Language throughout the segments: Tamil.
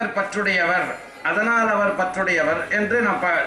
அவர் பற்றுடையவர் அதனால் அவர் பற்றுடையவர் என்று நான் ப-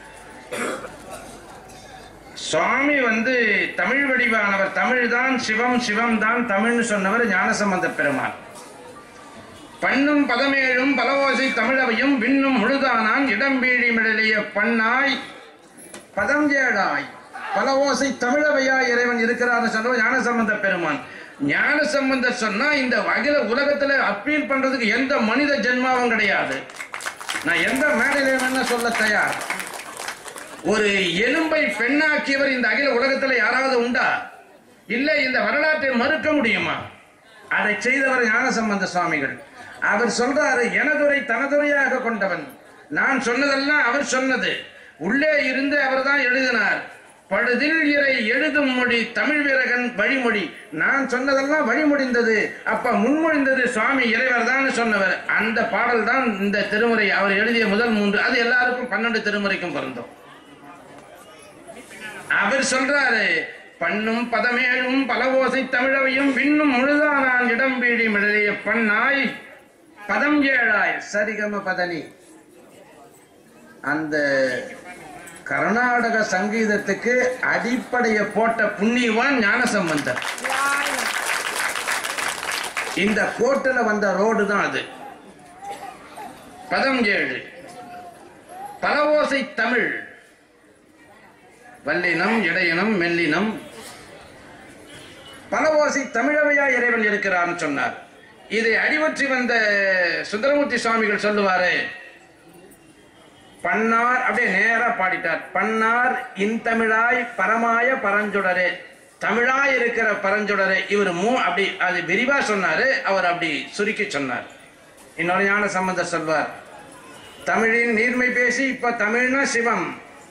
சுவாமி வந்து தமிழ் வடிவானவர் தமிழ் தான் சிவம் சிவம் தான் தமிழ்னு சொன்னவர் ஞானசம்பந்த பெருமான் பண்ணும் பதமேழும் பலவோசை தமிழவையும் விண்ணும் முழுதானான் இடம்பீழி மிடலிய பண்ணாய் பதம் ஏழாய் பல ஓசை தமிழவையா இறைவன் இருக்கிறார்னு சொன்னவர் ஞானசம்பந்த பெருமான் ஞானசம்பந்தர் சொன்னா இந்த அகில உலகத்துல அப்பீல் பண்றதுக்கு எந்த மனித ஜென்மாவும் கிடையாது நான் எந்த மேடையில வேணா சொல்ல தயார் ஒரு எலும்பை பெண்ணாக்கியவர் இந்த அகில உலகத்துல யாராவது உண்டா இல்ல இந்த வரலாற்றை மறுக்க முடியுமா அதை செய்தவர் ஞானசம்பந்த சுவாமிகள் அவர் சொல்றாரு எனதுரை தனதுரையாக கொண்டவன் நான் சொன்னதெல்லாம் அவர் சொன்னது உள்ளே இருந்து அவர்தான் எழுதினார் படுதில் இறை எழுதும் மொழி தமிழ் வீரகன் வழிமொழி நான் சொன்னதெல்லாம் வழிமொழிந்தது அப்ப முன்மொழிந்தது சுவாமி இறைவர் தான் சொன்னவர் அந்த பாடல் தான் இந்த திருமுறை அவர் எழுதிய முதல் மூன்று அது எல்லாருக்கும் பன்னெண்டு திருமுறைக்கும் பொருந்தும் அவர் சொல்றாரு பண்ணும் பதமேழும் பல ஓசை தமிழவையும் விண்ணும் முழுதானான் இடம் வீடி மிடலிய பண்ணாய் பதம் ஏழாய் சரிகம பதனி அந்த கர்நாடக சங்கீதத்துக்கு அடிப்படையை போட்ட புண்ணியவான் ஞானசம்பந்தர் இந்த கோட்டுல வந்த ரோடு தான் அது பதம் ஏழு பல ஓசை தமிழ் வல்லினம் இடையினம் மெல்லினம் பல ஓசை தமிழவையா இறைவன் இருக்கிறார்னு சொன்னார் இதை அடிவற்றி வந்த சுந்தரமூர்த்தி சுவாமிகள் சொல்லுவாரு பன்னார் அப்படியே நேரா பாடிட்டார் பன்னார் இன்தமிழாய் பரமாய பரஞ்சுடரே தமிழாய் இருக்கிற பரஞ்சுடரே இவர் மூ அப்படி அது விரிவா சொன்னாரு அவர் அப்படி சுருக்கி சொன்னார் இன்னொரு ஞான சம்பந்தர் சொல்வார் தமிழின் நீர்மை பேசி இப்ப தமிழ்னா சிவம்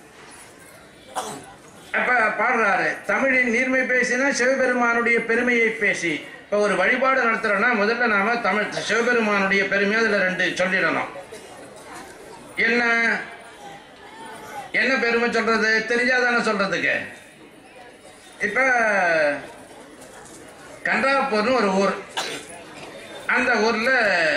அப்ப பாடுறாரு தமிழின் நீர்மை பேசினா சிவபெருமானுடைய பெருமையை பேசி இப்ப ஒரு வழிபாடு நடத்துறோம்னா முதல்ல நாம தமிழ் சிவபெருமானுடைய பெருமை அதுல ரெண்டு சொல்லிடணும் என்ன என்ன பெருமை சொல்றது தெரிஞ்சாதானே சொல்றதுக்கு இப்ப கன்றாப்பூர்னு ஒரு ஊர் அந்த ஊர்ல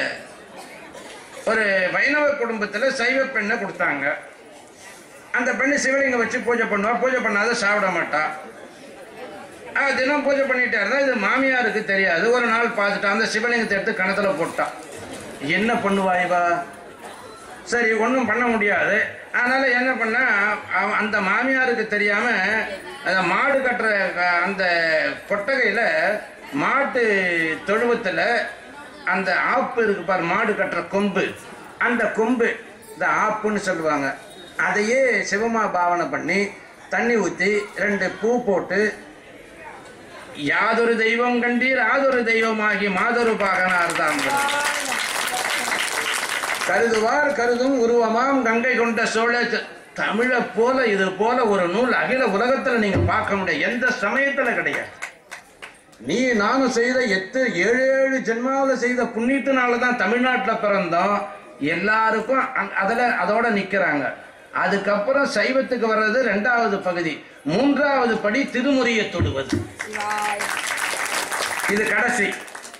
ஒரு வைணவ குடும்பத்துல சைவ பெண்ணை கொடுத்தாங்க அந்த பெண்ணு சிவலிங்கம் வச்சு பூஜை பண்ணுவா பூஜை பண்ணாத சாப்பிட மாட்டா அவ தினம் பூஜை பண்ணிட்டே இருந்தா இது மாமியாருக்கு தெரியாது ஒரு நாள் பார்த்துட்டா அந்த சிவலிங்கத்தை எடுத்து கணத்துல போட்டா என்ன பண்ணுவா இவா சரி ஒன்றும் பண்ண முடியாது அதனால என்ன பண்ணா அவ- அந்த மாமியாருக்கு தெரியாம அந்த மாடு கட்டுற அஹ், அந்த கொட்டகையில மாட்டு தொழுவத்துல அந்த ஆப்பு இருக்கு பாரு மாடு கட்டுற கொம்பு அந்த கொம்பு இந்த ஆப்புன்னு சொல்லுவாங்க அதையே சிவமா பாவனை பண்ணி தண்ணி ஊற்றி ரெண்டு பூ போட்டு யாதொரு தெய்வம் கண்டீர் ஆதொரு தெய்வமாகி மாதொரு பாகனார் தான் கருதுவார் கருதும் உருவமாம் கங்கை கொண்ட சோழ தமிழை போல இது போல ஒரு நூல் அகில உலகத்துல நீங்க பார்க்க முடியாது எந்த சமயத்துல கிடையாது நீ நானும் செய்த எட்டு ஏழு ஏழு ஜென்மாவில செய்த புண்ணியத்தினால தான் தமிழ்நாட்டுல பிறந்தோம் எல்லாருக்கும் அங்க- அதுல அதோட நிக்கிறாங்க அதுக்கப்புறம் சைவத்துக்கு வர்றது ரெண்டாவது பகுதி மூன்றாவது படி திருமுறையை தொடுவது இது கடைசி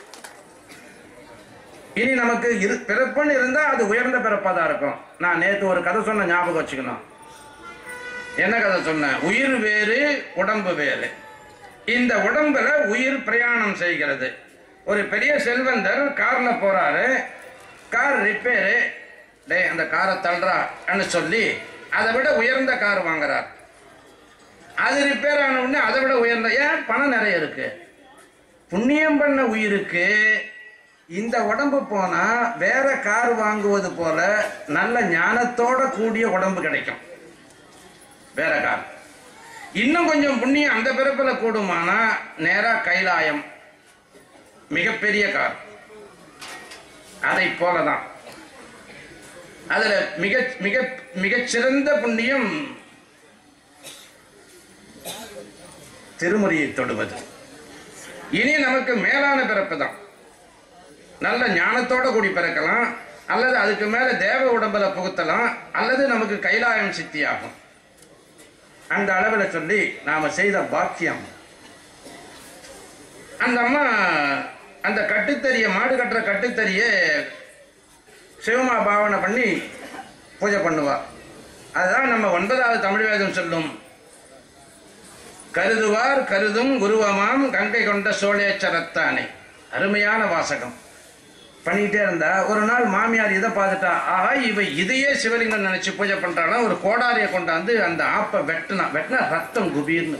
இனி நமக்கு இரு பிறப்புன்னு இருந்தா அது உயர்ந்த பிறப்பா தான் இருக்கும் நான் நேத்து ஒரு கதை சொன்ன ஞாபகம் வச்சுக்கணும் என்ன கதை சொன்னேன் உயிர் வேறு உடம்பு வேறு இந்த உடம்புல உயிர் பிரயாணம் செய்கிறது ஒரு பெரிய செல்வந்தர் கார்ல போறாரு கார் ரிப்பேரு டேய் அந்த காரை தள்ளுறான்னு சொல்லி அதை விட உயர்ந்த கார் வாங்குறார் அது ரிப்பேர் ஆன உடனே அதை விட உயர்ந்த ஏன் பணம் நிறைய இருக்கு புண்ணியம் பண்ண உயிருக்கு இந்த உடம்பு போனா வேற கார் வாங்குவது போல நல்ல ஞானத்தோட கூடிய உடம்பு கிடைக்கும் வேற கார் இன்னும் கொஞ்சம் புண்ணியம் அந்த பிறப்புல கூடுமானா நேரா கைலாயம் மிகப்பெரிய கார் அதை போலதான் அதுல மிக மிக மிகச்சிறந்த புண்ணியம் திருமுறையை தொடுவது இனி நமக்கு மேலான பிறப்பு தான் நல்ல ஞானத்தோட கூடி பிறக்கலாம் அல்லது அதுக்கு மேல தேவ உடம்புல புகுத்தலாம் அல்லது நமக்கு கைலாயம் சித்தியாகும் அந்த அளவில் சொல்லி நாம செய்த பாக்கியம் அந்த அம்மா அந்த கட்டுத்தறிய மாடு கட்டுற கட்டுத்தறிய சிவமா பாவனை பண்ணி பூஜை பண்ணுவா அதுதான் நம்ம ஒன்பதாவது தமிழ் வேதம் சொல்லும் கருதுவார் கருதும் குருவமாம் கங்கை கொண்ட சோழேச்சரத்தானே அருமையான வாசகம் பண்ணிக்கிட்டே இருந்தா ஒரு நாள் மாமியார் இதை பார்த்துட்டா ஆஹா இவ இதையே சிவலிங்கம் நினைச்சு பூஜை பண்றானா ஒரு கோடாரியை கொண்டாந்து அந்த ஆப்பை வெட்டினா வெட்டினா ரத்தம் குபீர்னு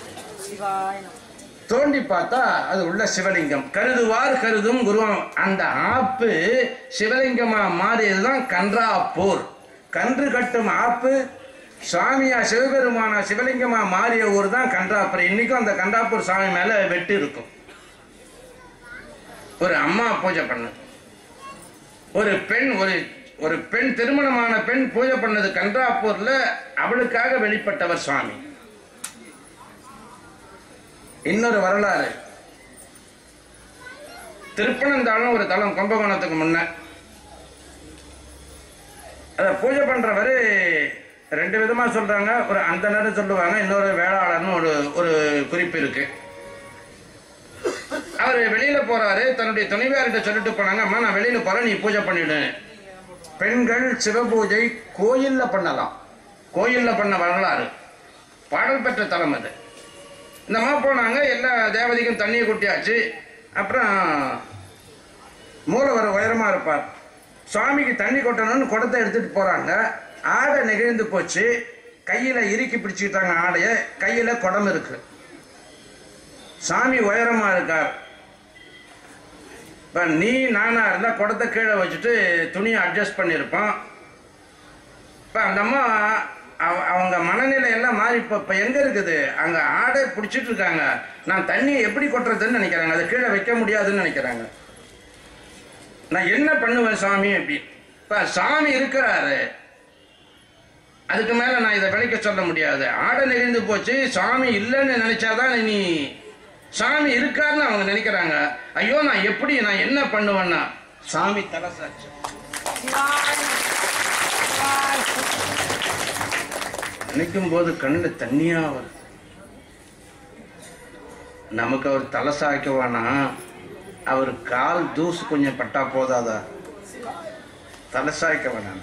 தோண்டி பார்த்தா அது உள்ள சிவலிங்கம் கருதுவார் கருதும் குருவம் அந்த ஆப்பு சிவலிங்கமா மாறியதுதான் கன்றாப்பூர் கன்று கட்டும் ஆப்பு சுவாமியா சிவபெருமானா சிவலிங்கமா மாறிய ஊர் தான் கன்றாப்பூர் இன்னைக்கும் அந்த கன்றாப்பூர் சாமி மேல வெட்டு இருக்கும் ஒரு அம்மா பூஜை பண்ணு ஒரு பெண் ஒரு ஒரு பெண் திருமணமான பெண் பூஜை பண்ணது கன்றாப்பூர்ல அவளுக்காக வெளிப்பட்டவர் சுவாமி இன்னொரு வரலாறு திருப்பனந்தாளும் ஒரு தலம் கும்பகோணத்துக்கு முன்ன அத பூஜை பண்றவரு ரெண்டு விதமா சொல்றாங்க ஒரு அந்தனர் சொல்லுவாங்க இன்னொரு வேளாளர்னு ஒரு ஒரு குறிப்பு இருக்கு அவர் வெளியில போறாரு தன்னுடைய துணைவியார்கிட்ட சொல்லிட்டு போனாங்க அம்மா நான் வெளியில போறேன் நீ பூஜை பண்ணிடு பெண்கள் சிவபூஜை கோயில்ல பண்ணலாம் கோயில்ல பண்ண வரலாறு பாடல் பெற்ற தலம் அது இந்த அம்மா போனாங்க எல்லா தேவதைக்கும் தண்ணியை கொட்டியாச்சு அப்புறம் மூலவர் உயரமா இருப்பார் சுவாமிக்கு தண்ணி கொட்டணும்னு குடத்தை எடுத்துட்டு போறாங்க ஆடை நெகிழ்ந்து போச்சு கையில இறுக்கி பிடிச்சுக்கிட்டாங்க ஆடைய கையில குடம் இருக்கு சாமி உயரமா இருக்கார் இப்ப நீ நானா இருந்தா குடத்தை கீழே வச்சுட்டு துணியை அட்ஜஸ்ட் பண்ணியிருப்பான் இப்ப அந்த அம்மா அவ- அவங்க மனநிலை எல்லாம் மாறி இப்ப இப்ப எங்க இருக்குது அங்க ஆடை பிடிச்சிட்டு இருக்காங்க நான் தண்ணியை எப்படி கொட்டுறதுன்னு நினைக்கிறாங்க அதை கீழே வைக்க முடியாதுன்னு நினைக்கிறாங்க நான் என்ன பண்ணுவேன் சாமி அப்படி இப்ப சாமி இருக்கிறாரு அதுக்கு மேல நான் இதை விளைக்க சொல்ல முடியாது ஆடை நெகிழ்ந்து போச்சு சாமி இல்லைன்னு நினைச்சாதான் நீ சாமி இருக்காருன்னு அவங்க நினைக்கிறாங்க ஐயோ நான் எப்படி நான் என்ன பண்ணுவேன்னா சாமி தலை சாட்சி நினைக்கும் போது கண்ணுல தண்ணியா வருது நமக்கு அவர் தலை சாய்க்க வேணாம் அவர் கால் தூசு கொஞ்சம் பட்டா போதாதா தலை சாய்க்க வேணாம்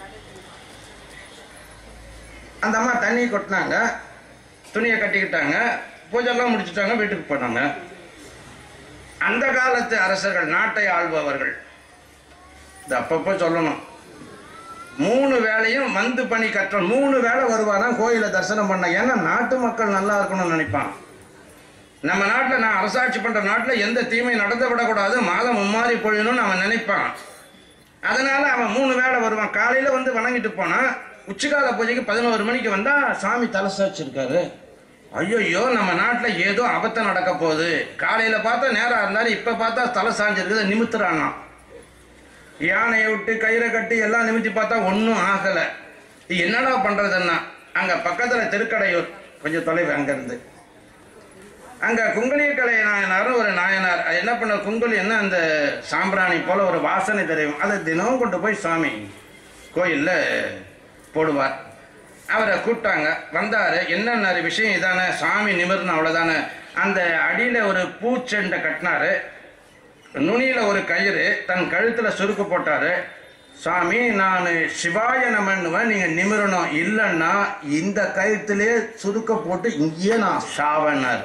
அந்த அம்மா தண்ணி கொட்டினாங்க துணியை கட்டிக்கிட்டாங்க பூஜைலாம் முடிச்சுட்டாங்க வீட்டுக்கு போனாங்க அந்த காலத்து அரசர்கள் நாட்டை ஆள்பவர்கள் இது அப்பப்போ சொல்லணும் மூணு வேளையும் வந்து பணி கற்ற மூணு வேளை வருவாராம் கோயிலை தரிசனம் பண்ண ஏன்னா நாட்டு மக்கள் நல்லா இருக்கணும்னு நினைப்பான் நம்ம நாட்டில் நான் அரசாட்சி பண்ற நாட்டில் எந்த தீமையும் நடந்து விடக்கூடாது மாதம் மும்மாறி பொழியணும்னு அவன் நினைப்பான் அதனால அவன் மூணு வேளை வருவான் காலையில வந்து வணங்கிட்டு போனான் உச்சிகால பூஜைக்கு பதினோரு மணிக்கு வந்தா சாமி தலை சாச்சிருக்காரு ஐயோ நம்ம நாட்டில் ஏதோ அபத்தம் நடக்க போகுது காலையில பார்த்தா நேரா இருந்தாலும் இப்ப பார்த்தா தலை சாஞ்சிருக்குது நிமித்துறானா யானையை விட்டு கயிறை கட்டி எல்லாம் நிமித்தி பார்த்தா ஒன்றும் ஆகல இது என்னடா பண்றதுன்னா அங்க பக்கத்துல திருக்கடையூர் கொஞ்சம் தொலைவு அங்க இருந்து அங்க குங்குளியக்கலை நாயனாரும் ஒரு நாயனார் அது என்ன பண்ண குங்குளி என்ன அந்த சாம்பிராணி போல ஒரு வாசனை தெரியும் அதை தினமும் கொண்டு போய் சுவாமி கோயில்ல போடுவார் அவரை கூப்பிட்டாங்க வந்தாரு என்னென்ன விஷயம் இதானே சாமி நிமிர்னு அவ்வளவுதானே அந்த அடியில ஒரு பூச்செண்டை கட்டினாரு நுனியில ஒரு கயிறு தன் கழுத்துல சுருக்கு போட்டாரு சாமி நான் சிவாய நமன்னுவேன் நீங்க நிமிரணும் இல்லைன்னா இந்த கழுத்திலே சுருக்க போட்டு இங்கேயே நான் சாவனார்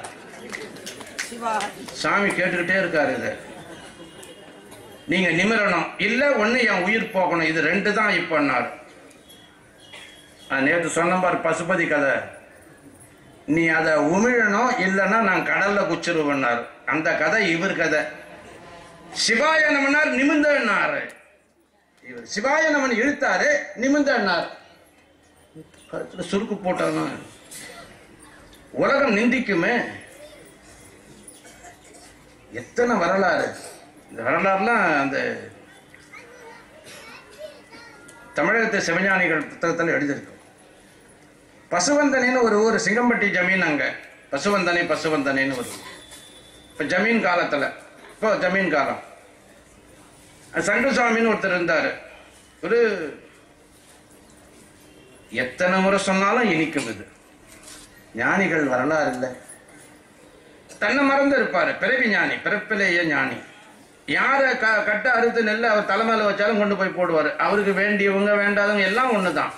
சாமி கேட்டுக்கிட்டே இருக்காரு இது நீங்க நிமிரணும் இல்ல ஒண்ணு என் உயிர் போகணும் இது ரெண்டு தான் இப்பன்னார் நேற்று சொன்ன பாரு பசுபதி கதை நீ அதை உமிழணும் இல்லைன்னா நான் கடல்ல குச்சிருவேன்னார் அந்த கதை இவர் கதை சிவாய நமனார் நிமிந்தன்னாரு இவர் சிவாய நமன் இழுத்தாரு நிமிந்தன்னார் கழுத்துல சுருக்கு போட்டானா உலகம் நிந்திக்குமே எத்தனை வரலாறு இந்த வரலாறுலாம் அந்த தமிழகத்து சிவஞானிகள் புத்தகத்தில் எழுதியிருக்கு பசுவந்தனின்னு ஒரு ஊர் சிங்கம்பட்டி ஜமீன் அங்க பசுவந்தனை பசுவந்தனைன்னு ஒரு ஊர். இப்ப ஜமீன் காலத்துல இப்போ ஜமீன் காலம் சங்குசாமின்னு ஒருத்தர் இருந்தாரு ஒரு எத்தனை முறை சொன்னாலும் இனிக்கும் இது ஞானிகள் வரலாறு இல்லை தன்னை மறந்து இருப்பாரு பிறவி ஞானி பிறப்பிலேயே ஞானி யாரை க கட்ட அறுத்து நெல்லை அவர் தலைமையில வச்சாலும் கொண்டு போய் போடுவார் அவருக்கு வேண்டியவங்க வேண்டாதவங்க எல்லாம் ஒன்று தான்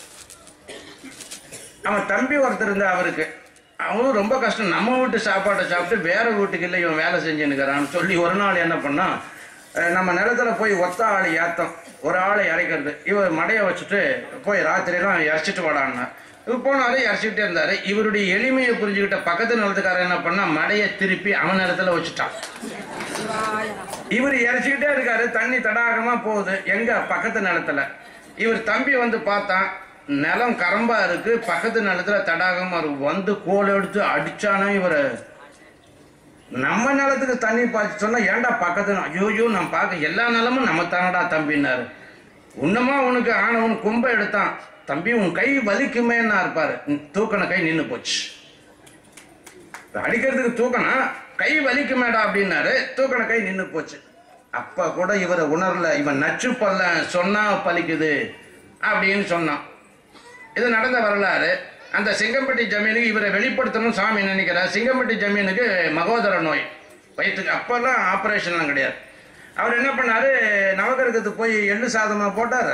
அவன் தம்பி ஒருத்தர் இருந்தா அவருக்கு அவனும் ரொம்ப கஷ்டம் நம்ம வீட்டு சாப்பாட்டை சாப்பிட்டு வேற வீட்டுக்கு இல்லை இவன் வேலை செஞ்சுன்னுக்கிறான்னு சொல்லி ஒரு நாள் என்ன பண்ணான் அஹ் நம்ம நிலத்துல போய் ஒத்த ஆள் ஏத்தம் ஒரு ஆளை இறைக்கிறது இவர் மடையை வச்சுட்டு போய் ராத்திரியெல்லாம் இறைச்சிட்டு வாடான்னா இவர் போனாரு இறைச்சிக்கிட்டே இருந்தாரு இவருடைய எளிமையை புரிஞ்சுக்கிட்ட பக்கத்து நிலத்துக்காரன் என்ன பண்ணா மடையை திருப்பி அவன் நிலத்துல வச்சுட்டான் இவர் இறைச்சிக்கிட்டே இருக்காரு தண்ணி தடாகமா போகுது எங்க பக்கத்து நிலத்துல இவர் தம்பி வந்து பார்த்தான் நிலம் கரம்பா இருக்கு பக்கத்து நிலத்துல தடாகமா இருக்கு வந்து கோல் எடுத்து அடிச்சானா இவரை நம்ம நிலத்துக்கு தண்ணி பாய்ச்சி சொன்னா ஏன்டா பக்கத்து நி- ஐயோ ஐயோ நான் பார்க்க எல்லா நிலமும் நம்ம தானடா தம்பின்னாரு உன்னமா உனக்கு ஆனவன் கும்பை எடுத்தான் தம்பி உன் கை வலிக்குமேன்னா இருப்பாரு தூக்கின கை நின்னு போச்சு அடிக்கிறதுக்கு தூக்கனா கை வலிக்குமேடா அப்படின்னாரு தூக்கின கை நின்னு போச்சு அப்ப கூட இவரை உணரல இவன் நச்சு பல்ல சொன்னா பலிக்குது அப்படின்னு சொன்னான் இது நடந்த வரலாறு அந்த சிங்கம்பட்டி ஜமீனுக்கு இவரை வெளிப்படுத்தணும் சாமி நினைக்கிறார் சிங்கம்பட்டி ஜமீனுக்கு மகோதர நோய் வயிற்றுக்கு அப்பெல்லாம் ஆப்ரேஷன்லாம் கிடையாது அவர் என்ன பண்ணாரு நவகிரகத்துக்கு போய் எள்ளு சாதமா போட்டாரு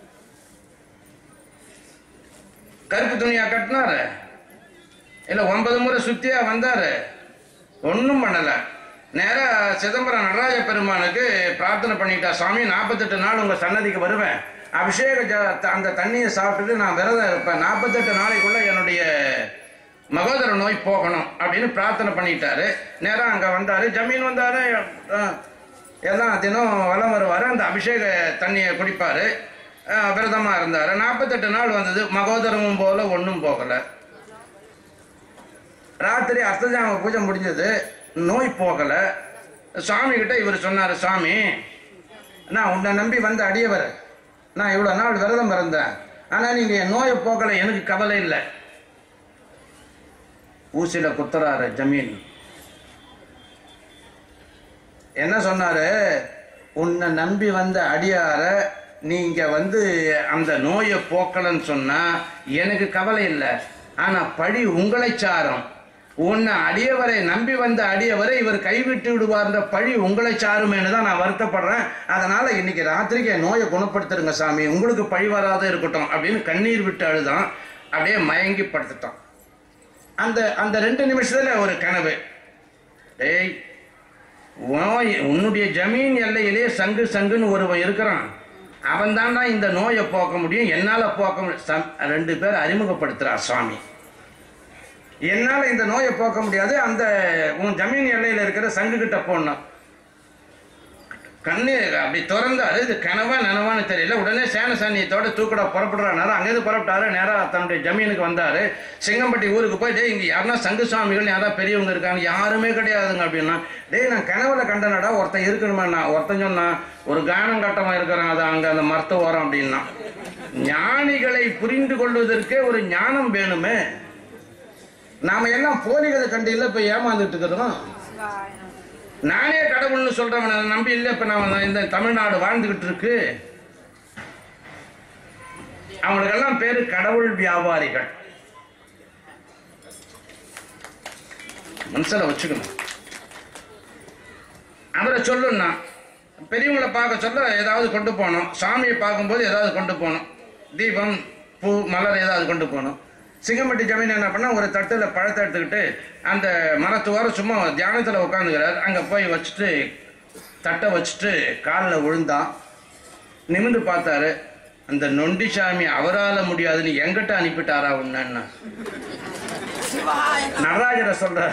கருப்பு துணியா கட்டினாரு இல்ல ஒன்பது முறை சுத்தியா வந்தாரு ஒன்றும் பண்ணல நேரா சிதம்பரம் நடராஜ பெருமானுக்கு பிரார்த்தனை பண்ணிட்டா சாமி நாற்பத்தெட்டு நாள் உங்க சன்னதிக்கு வருவேன் அபிஷேக ஜ- த- அந்த தண்ணியை சாப்பிட்டுட்டு நான் விரதம் இருப்பேன் நாற்பத்தெட்டு நாளைக்குள்ள என்னுடைய மகோதர நோய் போகணும் அப்படின்னு பிரார்த்தனை பண்ணிட்டாரு நேரா அங்க வந்தாரு ஜமீன் வந்தாரு அஹ், எல்லாம் தினம் வலம் வருவாரு அந்த அபிஷேக தண்ணியை குடிப்பாரு அஹ், விரதமா இருந்தாரு நாற்பத்தெட்டு நாள் வந்தது மகோதரமும் போல ஒன்றும் போகல ராத்திரி அர்த்தஜாம பூஜை முடிஞ்சது நோய் போகல சாமி கிட்ட இவர் சொன்னாரு சாமி நான் உன்னை நம்பி வந்த அடியவர் நான் இவ்வளவு நாள் விரதம் இருந்தேன் ஆனா நீங்க என் நோயை போக்கல எனக்கு கவலை இல்லை ஊசியில குத்துறாரு ஜமீன் என்ன சொன்னாரு உன்னை நம்பி வந்த அடியார நீங்க வந்து அந்த நோயை போக்கலன்னு சொன்னா எனக்கு கவலை இல்லை ஆனா பழி உங்களை சாரும் உன்னை அடியவரை நம்பி வந்த அடியவரை இவர் கைவிட்டு விடுவார்ன்ற பழி உங்களை சாருமேனு தான் நான் வருத்தப்படுறேன் அதனால இன்னைக்கு ராத்திரிக்கு என் நோயை குணப்படுத்துருங்க சாமி உங்களுக்கு பழி வராத இருக்கட்டும் அப்படின்னு கண்ணீர் விட்டு அழுதான் அப்படியே மயங்கி படுத்துட்டான் அந்த அந்த ரெண்டு நிமிஷத்துல ஒரு கனவு டேய் உன் உன்னுடைய ஜமீன் எல்லையிலே சங்கு சங்குன்னு ஒருவன் இருக்கிறான் அவன் தான்டா இந்த நோயை போக்க முடியும் என்னால போக்க முடியும் சம்- ரெண்டு பேர் அறிமுகப்படுத்துறார் சுவாமி என்னால இந்த நோயை போக்க முடியாது அந்த உன் ஜமீன் எல்லையில இருக்கிற சங்கு கிட்ட போடணும் கண்ணு அப்படி திறந்தாரு இது கனவா நனவான்னு தெரியல உடனே சேன சன்னியத்தோட தூக்கடா புறப்படுற நேரம் அங்கேருந்து புறப்பட்டாரு நேரா தன்னுடைய ஜமீனுக்கு வந்தாரு சிங்கம்பட்டி ஊருக்கு போய் டேய் இங்க யாருன்னா சங்கு சுவாமிகள் யாராவது பெரியவங்க இருக்காங்க யாருமே கிடையாதுங்க அப்படின்னா டேய் நான் கனவுல கண்டனடா ஒருத்தன் இருக்கணுமா ஒருத்தன் சொன்னான் ஒரு கானம் கட்டமா இருக்கிறான் அது அங்க அந்த மரத்த ஓரம் அப்படின்னா ஞானிகளை புரிந்து கொள்வதற்கே ஒரு ஞானம் வேணுமே நாம எல்லாம் போலிகளை கண்டு இல்ல இப்ப ஏமாந்துட்டு இருக்கிறோம் நானே கடவுள்னு சொல்றவனை நம்பி இல்லை இப்ப நான் இந்த தமிழ்நாடு வாழ்ந்துகிட்டு இருக்கு அவங்களுக்கெல்லாம் பேரு கடவுள் வியாபாரிகள் மனசுல வச்சுக்கணும் அவரை சொல்லுன்னா பெரியவங்களை பார்க்க சொல்ல ஏதாவது கொண்டு போகணும் சாமியை பார்க்கும்போது ஏதாவது கொண்டு போகணும் தீபம் பூ மலர் ஏதாவது கொண்டு போகணும் சிங்கம்பட்டி ஜமீன் என்ன பண்ணா ஒரு தட்டுல பழத்தை எடுத்துக்கிட்டு அந்த மரத்துவார சும்மா தியானத்துல உட்காந்துக்கிறார் அங்க போய் வச்சுட்டு தட்டை வச்சுட்டு காலில் விழுந்தான் நிமிந்து பார்த்தாரு அந்த நொண்டிசாமி அவரால முடியாதுன்னு எங்கிட்ட அனுப்பிட்டாரா உன்னன்னா நடராஜரை சொல்ற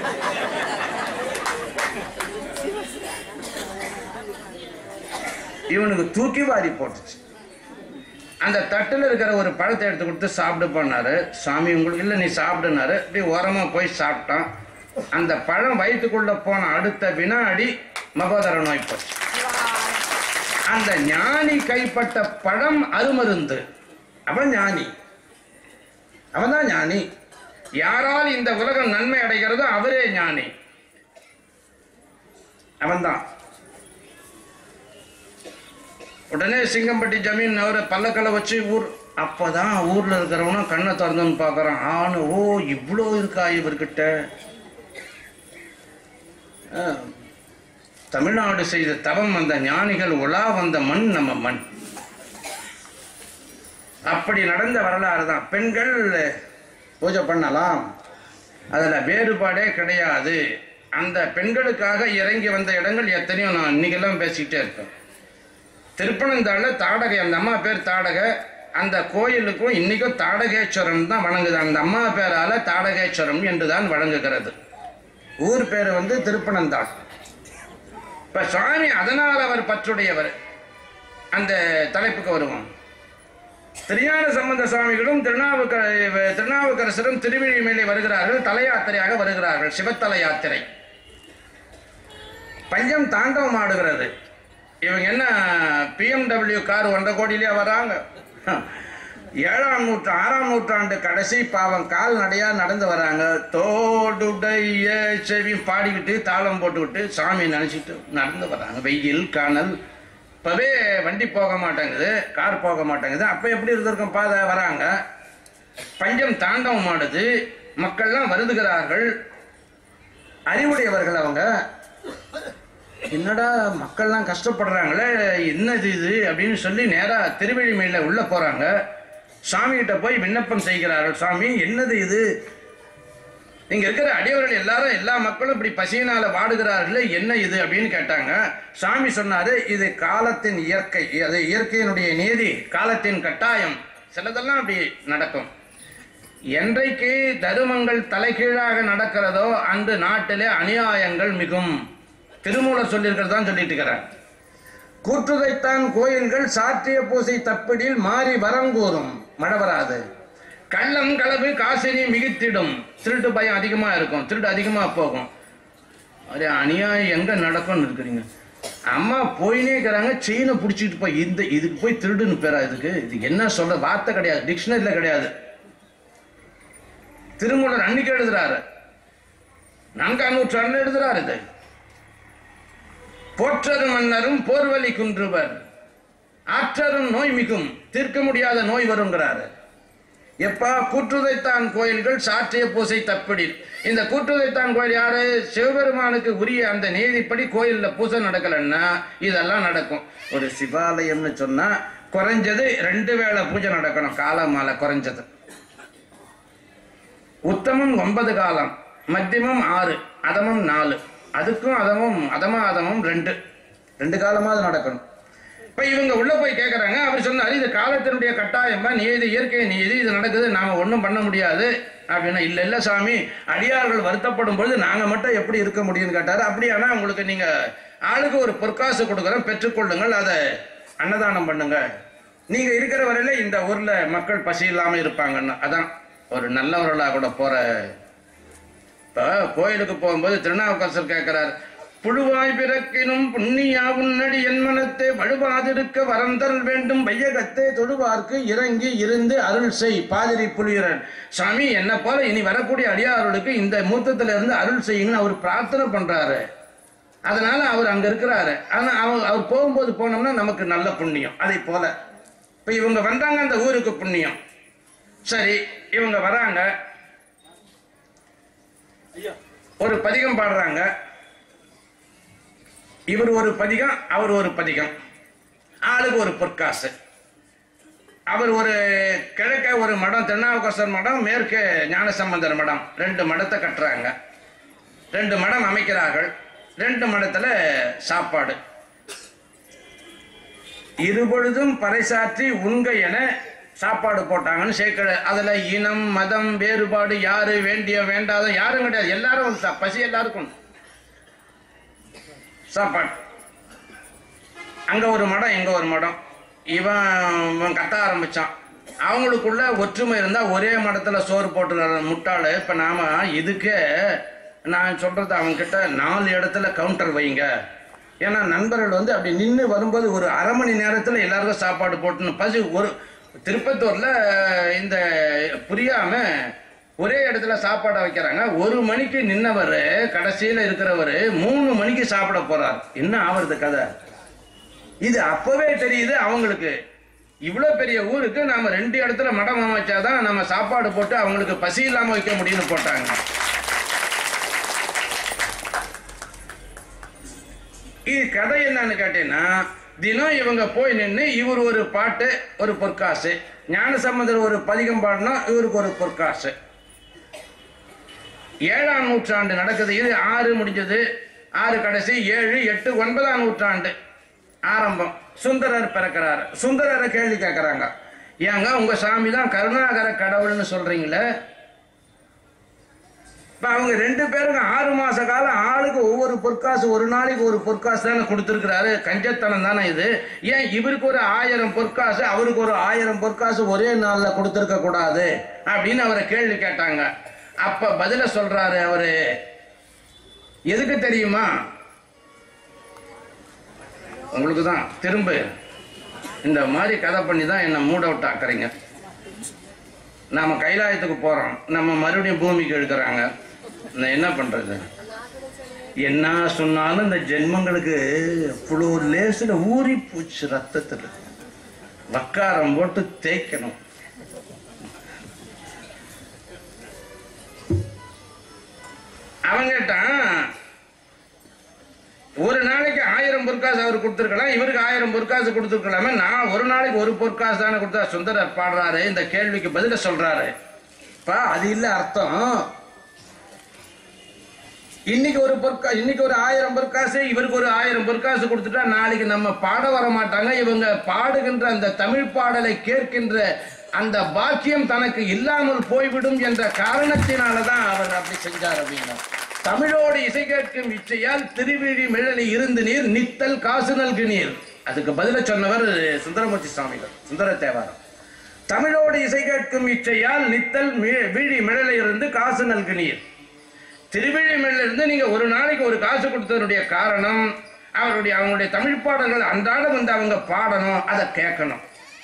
இவனுக்கு தூக்கி வாரி போட்டுச்சு அந்த தட்டுல இருக்கிற ஒரு பழத்தை எடுத்து கொடுத்து சாப்பிடு பண்ணாரு சாமி உங்களுக்கு இல்லை நீ சாப்பிடுனாரு இப்படி ஓரமா போய் சாப்பிட்டான் அந்த பழம் வயிற்றுக்குள்ள போன அடுத்த வினாடி மகோதர நோய் போச்சு அந்த ஞானி கைப்பட்ட பழம் அருமருந்து அவன் ஞானி அவன்தான் ஞானி யாரால் இந்த உலகம் நன்மை அடைகிறதோ அவரே ஞானி அவன்தான் உடனே சிங்கம்பட்டி ஜமீன் அவரை பல்லக்கலை வச்சு ஊர் அப்பதான் ஊர்ல இருக்கிறவனும் கண்ணை திறந்துன்னு பார்க்கறான் ஆனு ஓ இவ்வளோ இருக்கா இவர்கிட்ட ஆ. தமிழ்நாடு செய்த தவம் வந்த ஞானிகள் உலா வந்த மண் நம்ம மண் அப்படி நடந்த வரலாறு தான் பெண்கள் பூஜை பண்ணலாம் அதில் வேறுபாடே கிடையாது அந்த பெண்களுக்காக இறங்கி வந்த இடங்கள் எத்தனையோ நான் இன்னைக்கெல்லாம் பேசிக்கிட்டே இருப்பேன் திருப்பனந்தாள்ல தாடகை அந்த அம்மா பேர் தாடக அந்த கோயிலுக்கும் இன்னைக்கும் தாடகேஸ்வரன் தான் வணங்குது அந்த அம்மா பேரால தாடகேஸ்வரம் என்று தான் வழங்குகிறது ஊர் பேர் வந்து திருப்பனந்தாள் இப்ப சுவாமி அதனால் அவர் பற்றுடையவர் அந்த தலைப்புக்கு வருவோம் திருஞான சம்பந்த சுவாமிகளும் திருநாவுக்க திருநாவுக்கரசரும் திருவிழி மேலே வருகிறார்கள் தல யாத்திரையாக வருகிறார்கள் சிவத்தல யாத்திரை பஞ்சம் தாண்டவம் ஆடுகிறது இவங்க என்ன பிஎம்டபிள்யூ கார் ஒன்றரை கோடியிலே வராங்க ஏழாம் நூற்று ஆறாம் நூற்றாண்டு கடைசி பாவம் கால் நடையா நடந்து வராங்க தோடுடைய செவி பாடிக்கிட்டு தாளம் போட்டுக்கிட்டு சாமி நினைச்சிட்டு நடந்து வராங்க வெயில் காணல் இப்பவே வண்டி போக மாட்டேங்குது கார் போக மாட்டேங்குது அப்ப எப்படி இருந்திருக்கும் பாதை வராங்க பஞ்சம் தாண்டவம் ஆடுது மக்கள்லாம் வருதுகிறார்கள் அறிவுடையவர்கள் அவங்க என்னடா மக்கள்லாம் கஷ்டப்படுறாங்களே என்னது இது அப்படின்னு சொல்லி நேரா திருவெழிமையில உள்ள போறாங்க சாமி கிட்ட போய் விண்ணப்பம் செய்கிறார்கள் சாமி என்னது இது இங்க இருக்கிற அடியவர்கள் எல்லாரும் எல்லா மக்களும் இப்படி பசியினால வாடுகிறார்களே என்ன இது அப்படின்னு கேட்டாங்க சாமி சொன்னாரு இது காலத்தின் இயற்கை அது இயற்கையினுடைய நீதி காலத்தின் கட்டாயம் சிலதெல்லாம் அப்படி நடக்கும் என்றைக்கு தருமங்கள் தலைகீழாக நடக்கிறதோ அன்று நாட்டிலே அநியாயங்கள் மிகும் திருமூலர் சொல்லியிருக்கிறது தான் சொல்லிட்டு இருக்கிறேன் கூற்றுதைத்தான் கோயில்கள் சாற்றிய பூசை தப்பிடில் மாறி வரங்கூறும் மழை வராது கள்ளம் களவு காசினி மிகுத்திடும் திருட்டு பயம் அதிகமா இருக்கும் திருட்டு அதிகமா போகும் அரே அநியாயம் எங்க நடக்கும்னு இருக்கிறீங்க அம்மா போயினே இருக்கிறாங்க செயினை பிடிச்சிட்டு போய் இந்த இதுக்கு போய் திருடுன்னு பேரா இதுக்கு இது என்ன சொல்ற வார்த்தை கிடையாது டிக்ஷனரியில கிடையாது திருமூலர் அன்னைக்கு எழுதுறாரு நான்காம் நூற்றாண்டு எழுதுறாரு இது போற்றரும் மன்னரும் போர்வலி குன்றுவர் ஆற்றரும் நோய் மிகும் தீர்க்க முடியாத நோய் வருங்கிறாரு எப்பா கூற்றுதைத்தான் கோயில்கள் சாற்றிய பூசை தப்பிடில் இந்த கூற்றுதைத்தான் கோயில் யாரு சிவபெருமானுக்கு உரிய அந்த நீதிப்படி கோயில்ல பூசை நடக்கலன்னா இதெல்லாம் நடக்கும் ஒரு சிவாலயம்னு சொன்னா குறைஞ்சது ரெண்டு வேளை பூஜை நடக்கணும் காலம் மாலை குறைஞ்சது உத்தமம் ஒன்பது காலம் மத்தியமம் ஆறு அதமம் நாலு அதுக்கும் அதமும் அதம அதமும் ரெண்டு ரெண்டு காலமாவது நடக்கணும் இப்ப இவங்க உள்ள போய் கேக்குறாங்க அவர் சொன்னாரு இது காலத்தினுடைய கட்டாயமா நீதி இயற்கை நீதி இது நடக்குது நாம ஒண்ணும் பண்ண முடியாது அப்படின்னா இல்ல இல்ல சாமி அடியார்கள் வருத்தப்படும் பொழுது நாங்க மட்டும் எப்படி இருக்க முடியும்னு கேட்டாரு அப்படியானா உங்களுக்கு நீங்க ஆளுக்கு ஒரு பொற்காசு கொடுக்குறோம் பெற்றுக்கொள்ளுங்கள் அதை அன்னதானம் பண்ணுங்க நீங்க இருக்கிற வரையில இந்த ஊர்ல மக்கள் பசி இல்லாம இருப்பாங்கன்னு அதான் ஒரு நல்லவர்களா கூட போற இப்ப கோயிலுக்கு போகும்போது திருநாவுக்கரசர் கேட்கிறார் புழுவாய் பிறக்கினும் புண்ணியா உன்னடி என் மனத்தே வழுவாதிருக்க வரந்தல் வேண்டும் வையகத்தே தொழுவார்க்கு இறங்கி இருந்து அருள் செய் பாதிரி புலியரன் சாமி என்ன போல இனி வரக்கூடிய அடியார்களுக்கு இந்த மூத்தத்துல இருந்து அருள் செய்யுங்கன்னு அவர் பிரார்த்தனை பண்றாரு அதனால அவர் அங்க இருக்கிறாரு ஆனா அவர் அவர் போகும்போது போனோம்னா நமக்கு நல்ல புண்ணியம் அதை போல இப்ப இவங்க வந்தாங்க அந்த ஊருக்கு புண்ணியம் சரி இவங்க வராங்க ஒரு பதிகம் பாடுறாங்க இவர் ஒரு பதிகம் அவர் ஒரு பதிகம் ஆளுக்கு ஒரு பொற்காசு அவர் ஒரு கிழக்க ஒரு மடம் திருநாவுக்கரசர் மடம் மேற்கு ஞானசம்பந்தர் மடம் ரெண்டு மடத்தை கட்டுறாங்க ரெண்டு மடம் அமைக்கிறார்கள் ரெண்டு மடத்துல சாப்பாடு இருபொழுதும் பறைசாற்றி உண்க என சாப்பாடு போட்டாங்கன்னு சேர்க்கிற அதுல இனம் மதம் வேறுபாடு யாரு வேண்டிய வேண்டாத யாரும் கிடையாது எல்லாரும் சா- பசி எல்லாருக்கும் சாப்பாடு அங்க ஒரு மடம் இங்க ஒரு மடம் இவன் இவன் கத்த ஆரம்பிச்சான் அவங்களுக்குள்ள ஒற்றுமை இருந்தா ஒரே மடத்துல சோறு போட்டு முட்டாளு இப்ப நாம இதுக்கே நான் சொல்றது அவங்க கிட்ட நாலு இடத்துல கவுண்டர் வைங்க ஏன்னா நண்பர்கள் வந்து அப்படி நின்று வரும்போது ஒரு அரை மணி நேரத்துல எல்லாருக்கும் சாப்பாடு போட்டுன்னு பசி ஒரு திருப்பத்தூர்ல இந்த புரியாம ஒரே இடத்துல சாப்பாடை வைக்கிறாங்க ஒரு மணிக்கு நின்னவர் கடைசியில இருக்கிறவர் மூணு மணிக்கு சாப்பிட போறார் என்ன ஆவறது கதை இது அப்பவே தெரியுது அவங்களுக்கு இவ்வளவு பெரிய ஊருக்கு நாம ரெண்டு இடத்துல மடம் அமைச்சாதான் நம்ம சாப்பாடு போட்டு அவங்களுக்கு பசி இல்லாம வைக்க முடியும்னு போட்டாங்க இது கதை என்னன்னு கேட்டீங்கன்னா தினம் இவங்க போய் நின்று இவர் ஒரு பாட்டு ஒரு பொற்காசு ஞானசம்பந்தர் ஒரு பதிகம் பாடினா இவருக்கு ஒரு பொற்காசு ஏழாம் நூற்றாண்டு நடக்குது இது ஆறு முடிஞ்சது ஆறு கடைசி ஏழு எட்டு ஒன்பதாம் நூற்றாண்டு ஆரம்பம் சுந்தரர் பிறக்கிறாரு சுந்தரரை கேள்வி கேட்கறாங்க ஏங்க உங்க சாமி தான் கருணாகர கடவுள்னு சொல்றீங்களே இப்ப அவங்க ரெண்டு பேரும் ஆறு மாச காலம் ஆளுக்கு ஒவ்வொரு பொற்காசு ஒரு நாளைக்கு ஒரு பொற்காசு தானே கொடுத்துருக்கிறாரு கஞ்சத்தனம் தானே இது ஏன் இவருக்கு ஒரு ஆயிரம் பொற்காசு அவருக்கு ஒரு ஆயிரம் பொற்காசு ஒரே நாள்ல கொடுத்துருக்க கூடாது அப்படின்னு அவரை கேள்வி கேட்டாங்க அப்ப பதில சொல்றாரு அவரு எதுக்கு தெரியுமா உங்களுக்கு தான் திரும்ப இந்த மாதிரி கதை பண்ணி தான் என்ன மூட் அவுட் ஆக்குறீங்க நாம கைலாயத்துக்கு போறோம் நம்ம மறுபடியும் பூமிக்கு எடுக்கிறாங்க நான் என்ன பண்றது என்ன சொன்னாலும் இந்த ஜென்மங்களுக்கு அவ்வளோ லேசில் ஊறி போச்சு ரத்தத்தில் வக்காரம் போட்டு தேய்க்கணும் அவன் கேட்டான் ஒரு நாளைக்கு ஆயிரம் பொற்காசு அவர் கொடுத்துருக்கலாம் இவருக்கு ஆயிரம் பொற்காசு கொடுத்துருக்கலாமே நான் ஒரு நாளைக்கு ஒரு பொற்காசு தானே கொடுத்தா சுந்தரர் பாடுறாரு இந்த கேள்விக்கு பதில சொல்றாரு பா அது இல்ல அர்த்தம் இன்னைக்கு ஒரு பொற்கா இன்னைக்கு ஒரு ஆயிரம் பொற்காசு இவருக்கு ஒரு ஆயிரம் பொற்காசு கொடுத்துட்டா நாளைக்கு நம்ம பாட வர மாட்டாங்க இவங்க பாடுகின்ற அந்த தமிழ் பாடலை கேட்கின்ற அந்த பாக்கியம் தனக்கு இல்லாமல் போய்விடும் என்ற காரணத்தினாலதான் அவர் அப்படி செஞ்சார் அப்படின்னா தமிழோடு இசை கேட்கும் இச்சையால் திருவிழி மிழலி இருந்து நீர் நித்தல் காசு நல்கு நீர் அதுக்கு பதில சொன்னவர் சுந்தரமூர்த்தி சுவாமிகள் சுந்தர தேவாரம் தமிழோடு இசை கேட்கும் இச்சையால் நித்தல் மி- வீழி மிழலை இருந்து காசு நல்கு நீர் திருவிழிமலையில இருந்து நீங்க ஒரு நாளைக்கு ஒரு காசு கொடுத்ததனுடைய காரணம் அவருடைய அவங்களுடைய தமிழ் பாடல்கள் அன்றாடம் வந்து அவங்க பாடணும் அதை கேட்கணும்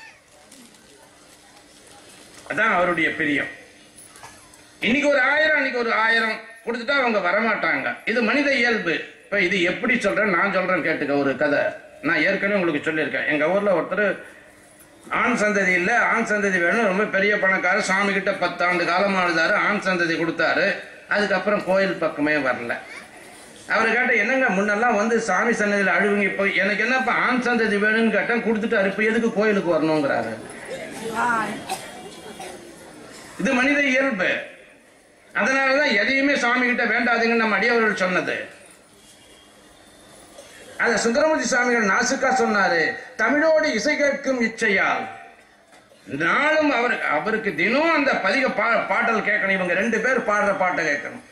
அதான் அவருடைய பிரியம் இன்னைக்கு ஒரு ஆயிரம் அன்னைக்கு ஒரு ஆயிரம் கொடுத்துட்டா அவங்க வரமாட்டாங்க இது மனித இயல்பு இப்ப இது எப்படி சொல்றேன் நான் சொல்றேன் கேட்டுக்க ஒரு கதை நான் ஏற்கனவே உங்களுக்கு சொல்லியிருக்கேன் எங்க ஊர்ல ஒருத்தர் ஆண் சந்ததி இல்ல ஆண் சந்ததி வேணும் ரொம்ப பெரிய பணக்காரர் சாமி கிட்ட பத்தாண்டு காலமா இருந்தாரு ஆண் சந்ததி கொடுத்தாரு அதுக்கப்புறம் கோயில் பக்கமே வரல அவர் கேட்ட என்னங்க முன்னெல்லாம் வந்து சாமி சன்னதியில் அழுவுங்க இப்போ எனக்கு என்னப்பா ஆண் சந்ததி வேணும்னு கேட்டேன் கொடுத்துட்டாரு இப்போ எதுக்கு கோயிலுக்கு வரணுங்கிறாரு இது மனித இயல்பு அதனாலதான் எதையுமே சாமி கிட்ட வேண்டாதீங்கன்னு நம்ம அடியவர்கள் சொன்னது அத சுந்தரமூர்த்தி சுவாமிகள் நாசுக்கா சொன்னாரு தமிழோடு இசை கேட்கும் இச்சையால் நாளும் அவர் அவருக்கு தினம் அந்த பதிக பா பாட்டல் கேட்கணும் இவங்க ரெண்டு பேர் பாடுற பாட்டை கேட்கணும்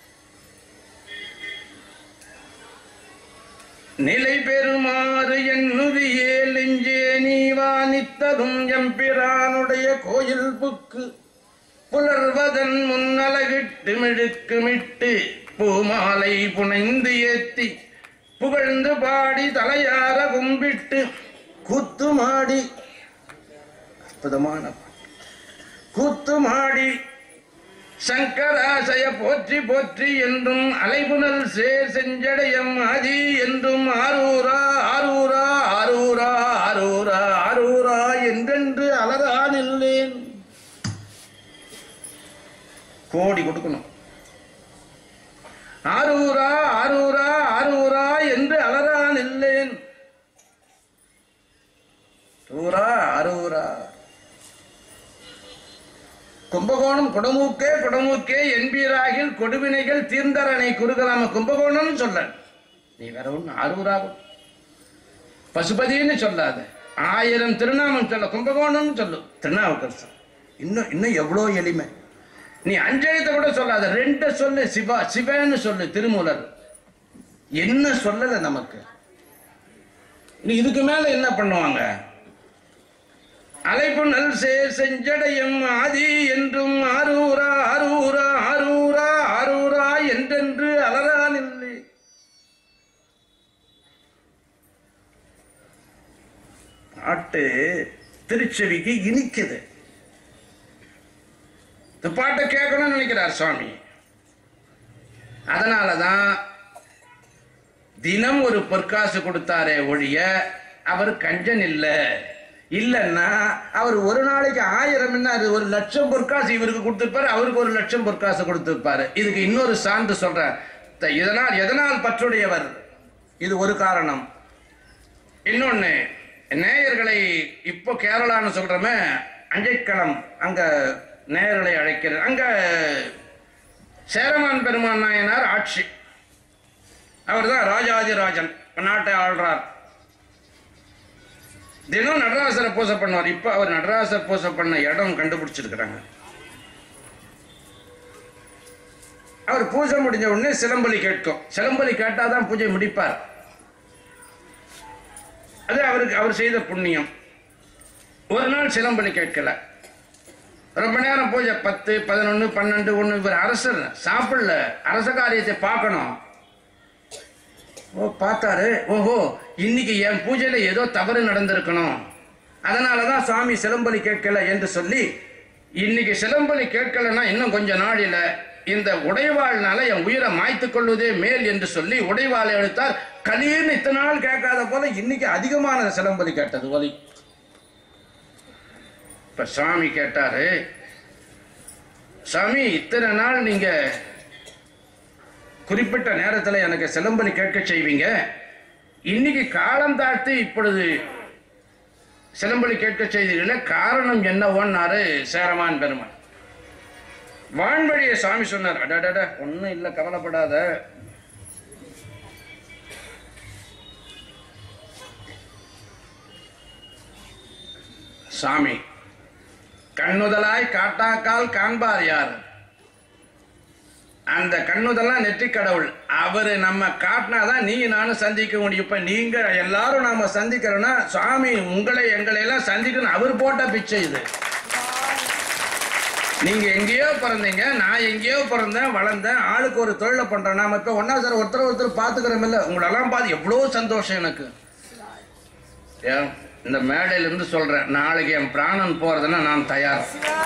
நிலை பெறுமாறு என்னுரியே நெஞ்சே நீவா நித்தரும் எம்பிரானுடைய கோயில் புக்கு புலர்வதன் முன்னலகிட்டு மிடுக்குமிட்டு பூமாலை புனைந்து ஏத்தி புகழ்ந்து பாடி தலையார கும்பிட்டு குத்துமாடி அற்புதமான பாட்டு. கூத்துமாடி சங்கராசய போற்றி போற்றி என்றும் அலைபுனல் சேர் செஞ்சடையம் ஆதி என்றும் ஆரூரா ஆரூரா ஆரூரா ஆரூரா ஆரூரா என்றென்று அலரா நில்லேன் கோடி கொடுக்கணும் ஆரூரா ஆரூரா ஆரூரா என்று அலரா நில்லேன் தூரா அரூரா கும்பகோணம் குடமூக்கே குடமூக்கே என்பீராகில் கொடுவினைகள் தீர்ந்தரனை குறுகலாம கும்பகோணம்னு சொல்ல நீ வேற ஒண்ணு அரூராகும் பசுபதின்னு சொல்லாத ஆயிரம் திருநாமம் சொல்ல கும்பகோணம்னு சொல்லு திருநாவுக்கரசன் இன்னும் இன்னும் எவ்வளோ எளிமை நீ அஞ்செழுத்த கூட சொல்லாத ரெண்டு சொல்லு சிவா சிவன்னு சொல்லு திருமூலர் என்ன சொல்லல நமக்கு நீ இதுக்கு மேல என்ன பண்ணுவாங்க அலைப்பு நல் சேர் செஞ்சடையும் ஆதி என்றும் ஆரூரா ஆரூரா ஆரூரா ஆரூரா என்றென்று அலரான் இல்லை பாட்டு திருச்செவிக்கு இனிக்குது இந்த பாட்டை கேட்கணும்னு நினைக்கிறார் சுவாமி அதனாலதான் தினம் ஒரு பொற்காசு கொடுத்தாரே ஒழிய அவர் கஞ்சன் இல்ல இல்லன்னா அவர் ஒரு நாளைக்கு ஆயிரம் என்ன அது ஒரு லட்சம் பொற்காசு இவருக்கு கொடுத்திருப்பாரு அவருக்கு ஒரு லட்சம் பொற்காசு கொடுத்திருப்பாரு இதுக்கு இன்னொரு சான்று சொல்றேன் த- இதனால் எதனால் பற்றுடையவர் இது ஒரு காரணம் இன்னொன்னு நேயர்களை இப்போ கேரளான்னு சொல்றோமே அஞ்சைக்களம் அங்க நேயர்களை அழைக்கிறது அங்க சேரமான் பெருமான் நாயனார் ஆட்சி அவர்தான் ராஜாதிராஜன் நாட்டை ஆள்றார் தினம் நடராசரை பூசை பண்ணுவார் இப்ப அவர் நடராசர் பூசை பண்ண இடம் கண்டுபிடிச்சிருக்கிறாங்க அவர் பூஜை முடிஞ்ச உடனே சிலம்பலி கேட்கும் சிலம்பலி கேட்டாதான் பூஜை முடிப்பார் அது அவருக்கு அவர் செய்த புண்ணியம் ஒரு நாள் சிலம்பலி கேட்கல ரொம்ப நேரம் பூஜை பத்து பதினொன்னு பன்னெண்டு ஒண்ணு இவர் அரசர் சாப்பிடல அரச காரியத்தை பார்க்கணும் ஓ பார்த்தாரு ஓஹோ இன்னைக்கு என் பூஜையில ஏதோ தவறு நடந்திருக்கணும் அதனாலதான் சுவாமி சிலம்பலி கேட்கல என்று சொல்லி இன்னைக்கு சிலம்பலி கேட்கலன்னா இன்னும் கொஞ்ச நாளில இந்த உடைவாள்னால என் உயிரை மாய்த்துக் கொள்வதே மேல் என்று சொல்லி உடைவாளை எடுத்தார் கலீர்னு இத்தனை நாள் கேட்காத போல இன்னைக்கு அதிகமான சிலம்பலி கேட்டது ஒலி இப்ப சுவாமி கேட்டாரு சாமி இத்தனை நாள் நீங்க குறிப்பிட்ட நேரத்தில் எனக்கு சிலம்பலி கேட்க செய்வீங்க இன்னைக்கு காலம் தாழ்த்தி இப்பொழுது சிலம்பலி கேட்க செய்தீர்களே காரணம் என்னவோன்னாரு சேரமான் பெருமான் வான்வழியை சாமி சொன்னார் அடடட ஒன்றும் இல்லை கவலைப்படாத சாமி கண்ணுதலாய் காட்டாக்கால் காண்பார் யார் அந்த கண்ணுதெல்லாம் நெற்றி கடவுள் அவரு நம்ம காட்டினாதான் நீங்க நானும் சந்திக்க முடியும் இப்ப நீங்க எல்லாரும் நாம சந்திக்கிறோம்னா சுவாமி உங்களை எங்களை எல்லாம் சந்திக்கணும் அவர் போட்ட பிச்சை இது நீங்க எங்கேயோ பிறந்தீங்க நான் எங்கேயோ பிறந்தேன் வளர்ந்தேன் ஆளுக்கு ஒரு தொழிலை பண்றேன் நாம இப்ப ஒன்னா சார் ஒருத்தர் ஒருத்தர் பாத்துக்கிறோம் இல்ல உங்களெல்லாம் பார்த்து எவ்வளவு சந்தோஷம் எனக்கு ஏன், இந்த மேடையில இருந்து சொல்றேன் நாளைக்கு என் பிராணன் போறதுன்னா நான் தயார்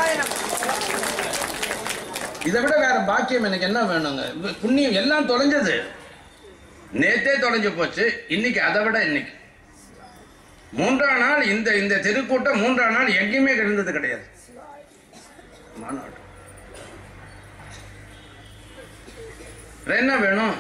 இதை விட வேற பாக்கியம் எனக்கு என்ன வேணுங்க இப்ப புண்ணியம் எல்லாம் தொலைஞ்சது நேத்தே தொலைஞ்சு போச்சு இன்னைக்கு அதை விட இன்னைக்கு மூன்றாம் நாள் இந்த இந்த திருக்கூட்டம் மூன்றாம் நாள் எங்கேயுமே இருந்தது கிடையாது மாநாடு வேற என்ன வேணும்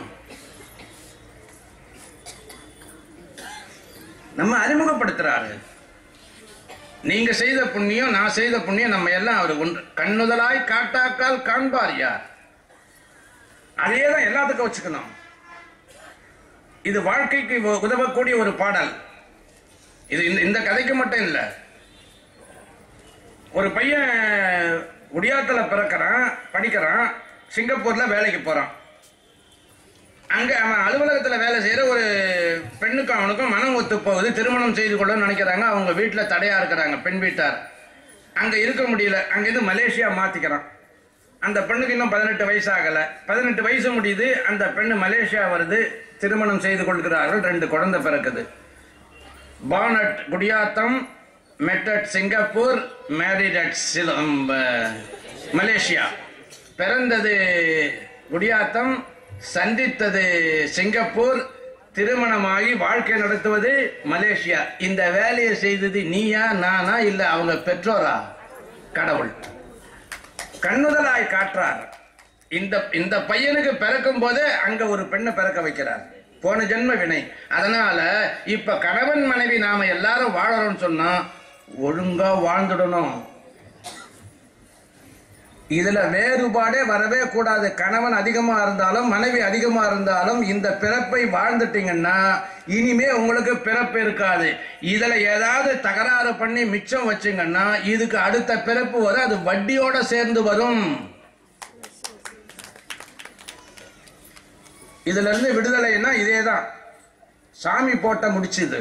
நம்ம அறிமுகப்படுத்துறாரு நீங்க செய்த புண்ணியம் நான் செய்த புண்ணியம் நம்ம எல்லாம் அவர் ஒன்று கண்ணுதலாய் காட்டாக்கால் காண்பார் யார் அதே தான் எல்லாத்துக்கும் வச்சுக்கணும் இது வாழ்க்கைக்கு உ- உதவக்கூடிய ஒரு பாடல் இது இந்த- இந்த கதைக்கு மட்டும் இல்லை ஒரு பையன் குடியாத்துல பிறக்கிறான் படிக்கிறான் சிங்கப்பூர்ல வேலைக்கு போறான் அங்க அவன் அலுவலகத்துல வேலை செய்யற ஒரு பெண்ணுக்கும் அவனுக்கும் மனம் ஒத்து போகுது திருமணம் செய்து கொள்ள நினைக்கிறாங்க அவங்க வீட்டுல தடையா இருக்கிறாங்க பெண் வீட்டார் அங்க இருக்க முடியல அங்கிருந்து மலேசியா மாத்திக்கிறான் அந்த பெண்ணுக்கு இன்னும் பதினெட்டு வயசு ஆகல பதினெட்டு வயசு முடியுது அந்த பெண்ணு மலேசியா வருது திருமணம் செய்து கொள்கிறார்கள் ரெண்டு குழந்தை பிறக்குது born at Gudiyatham met at Singapore married at சிலம் மலேசியா பிறந்தது குடியாத்தம் சந்தித்தது சிங்கப்பூர் திருமணமாகி வாழ்க்கை நடத்துவது மலேசியா இந்த வேலையை செய்தது நீயா நானா இல்ல அவங்க பெற்றோரா கடவுள் கண்ணுதலாய் காற்றார் இந்த இந்த பையனுக்கு பிறக்கும் போதே அங்க ஒரு பெண்ணை பிறக்க வைக்கிறார் போன ஜென்ம வினை அதனால இப்ப கணவன் மனைவி நாம எல்லாரும் வாழறோம்னு சொன்னா ஒழுங்கா வாழ்ந்துடணும் இதுல வேறுபாடே வரவே கூடாது கணவன் அதிகமா இருந்தாலும் மனைவி அதிகமா இருந்தாலும் இந்த பிறப்பை வாழ்ந்துட்டீங்கன்னா இனிமே உங்களுக்கு பிறப்பு இருக்காது இதுல ஏதாவது தகராறு பண்ணி மிச்சம் வச்சீங்கன்னா இதுக்கு அடுத்த பிறப்பு வரும் அது வட்டியோட சேர்ந்து வரும் இதுல இருந்து விடுதலைன்னா இதேதான் சாமி போட்ட முடிச்சுது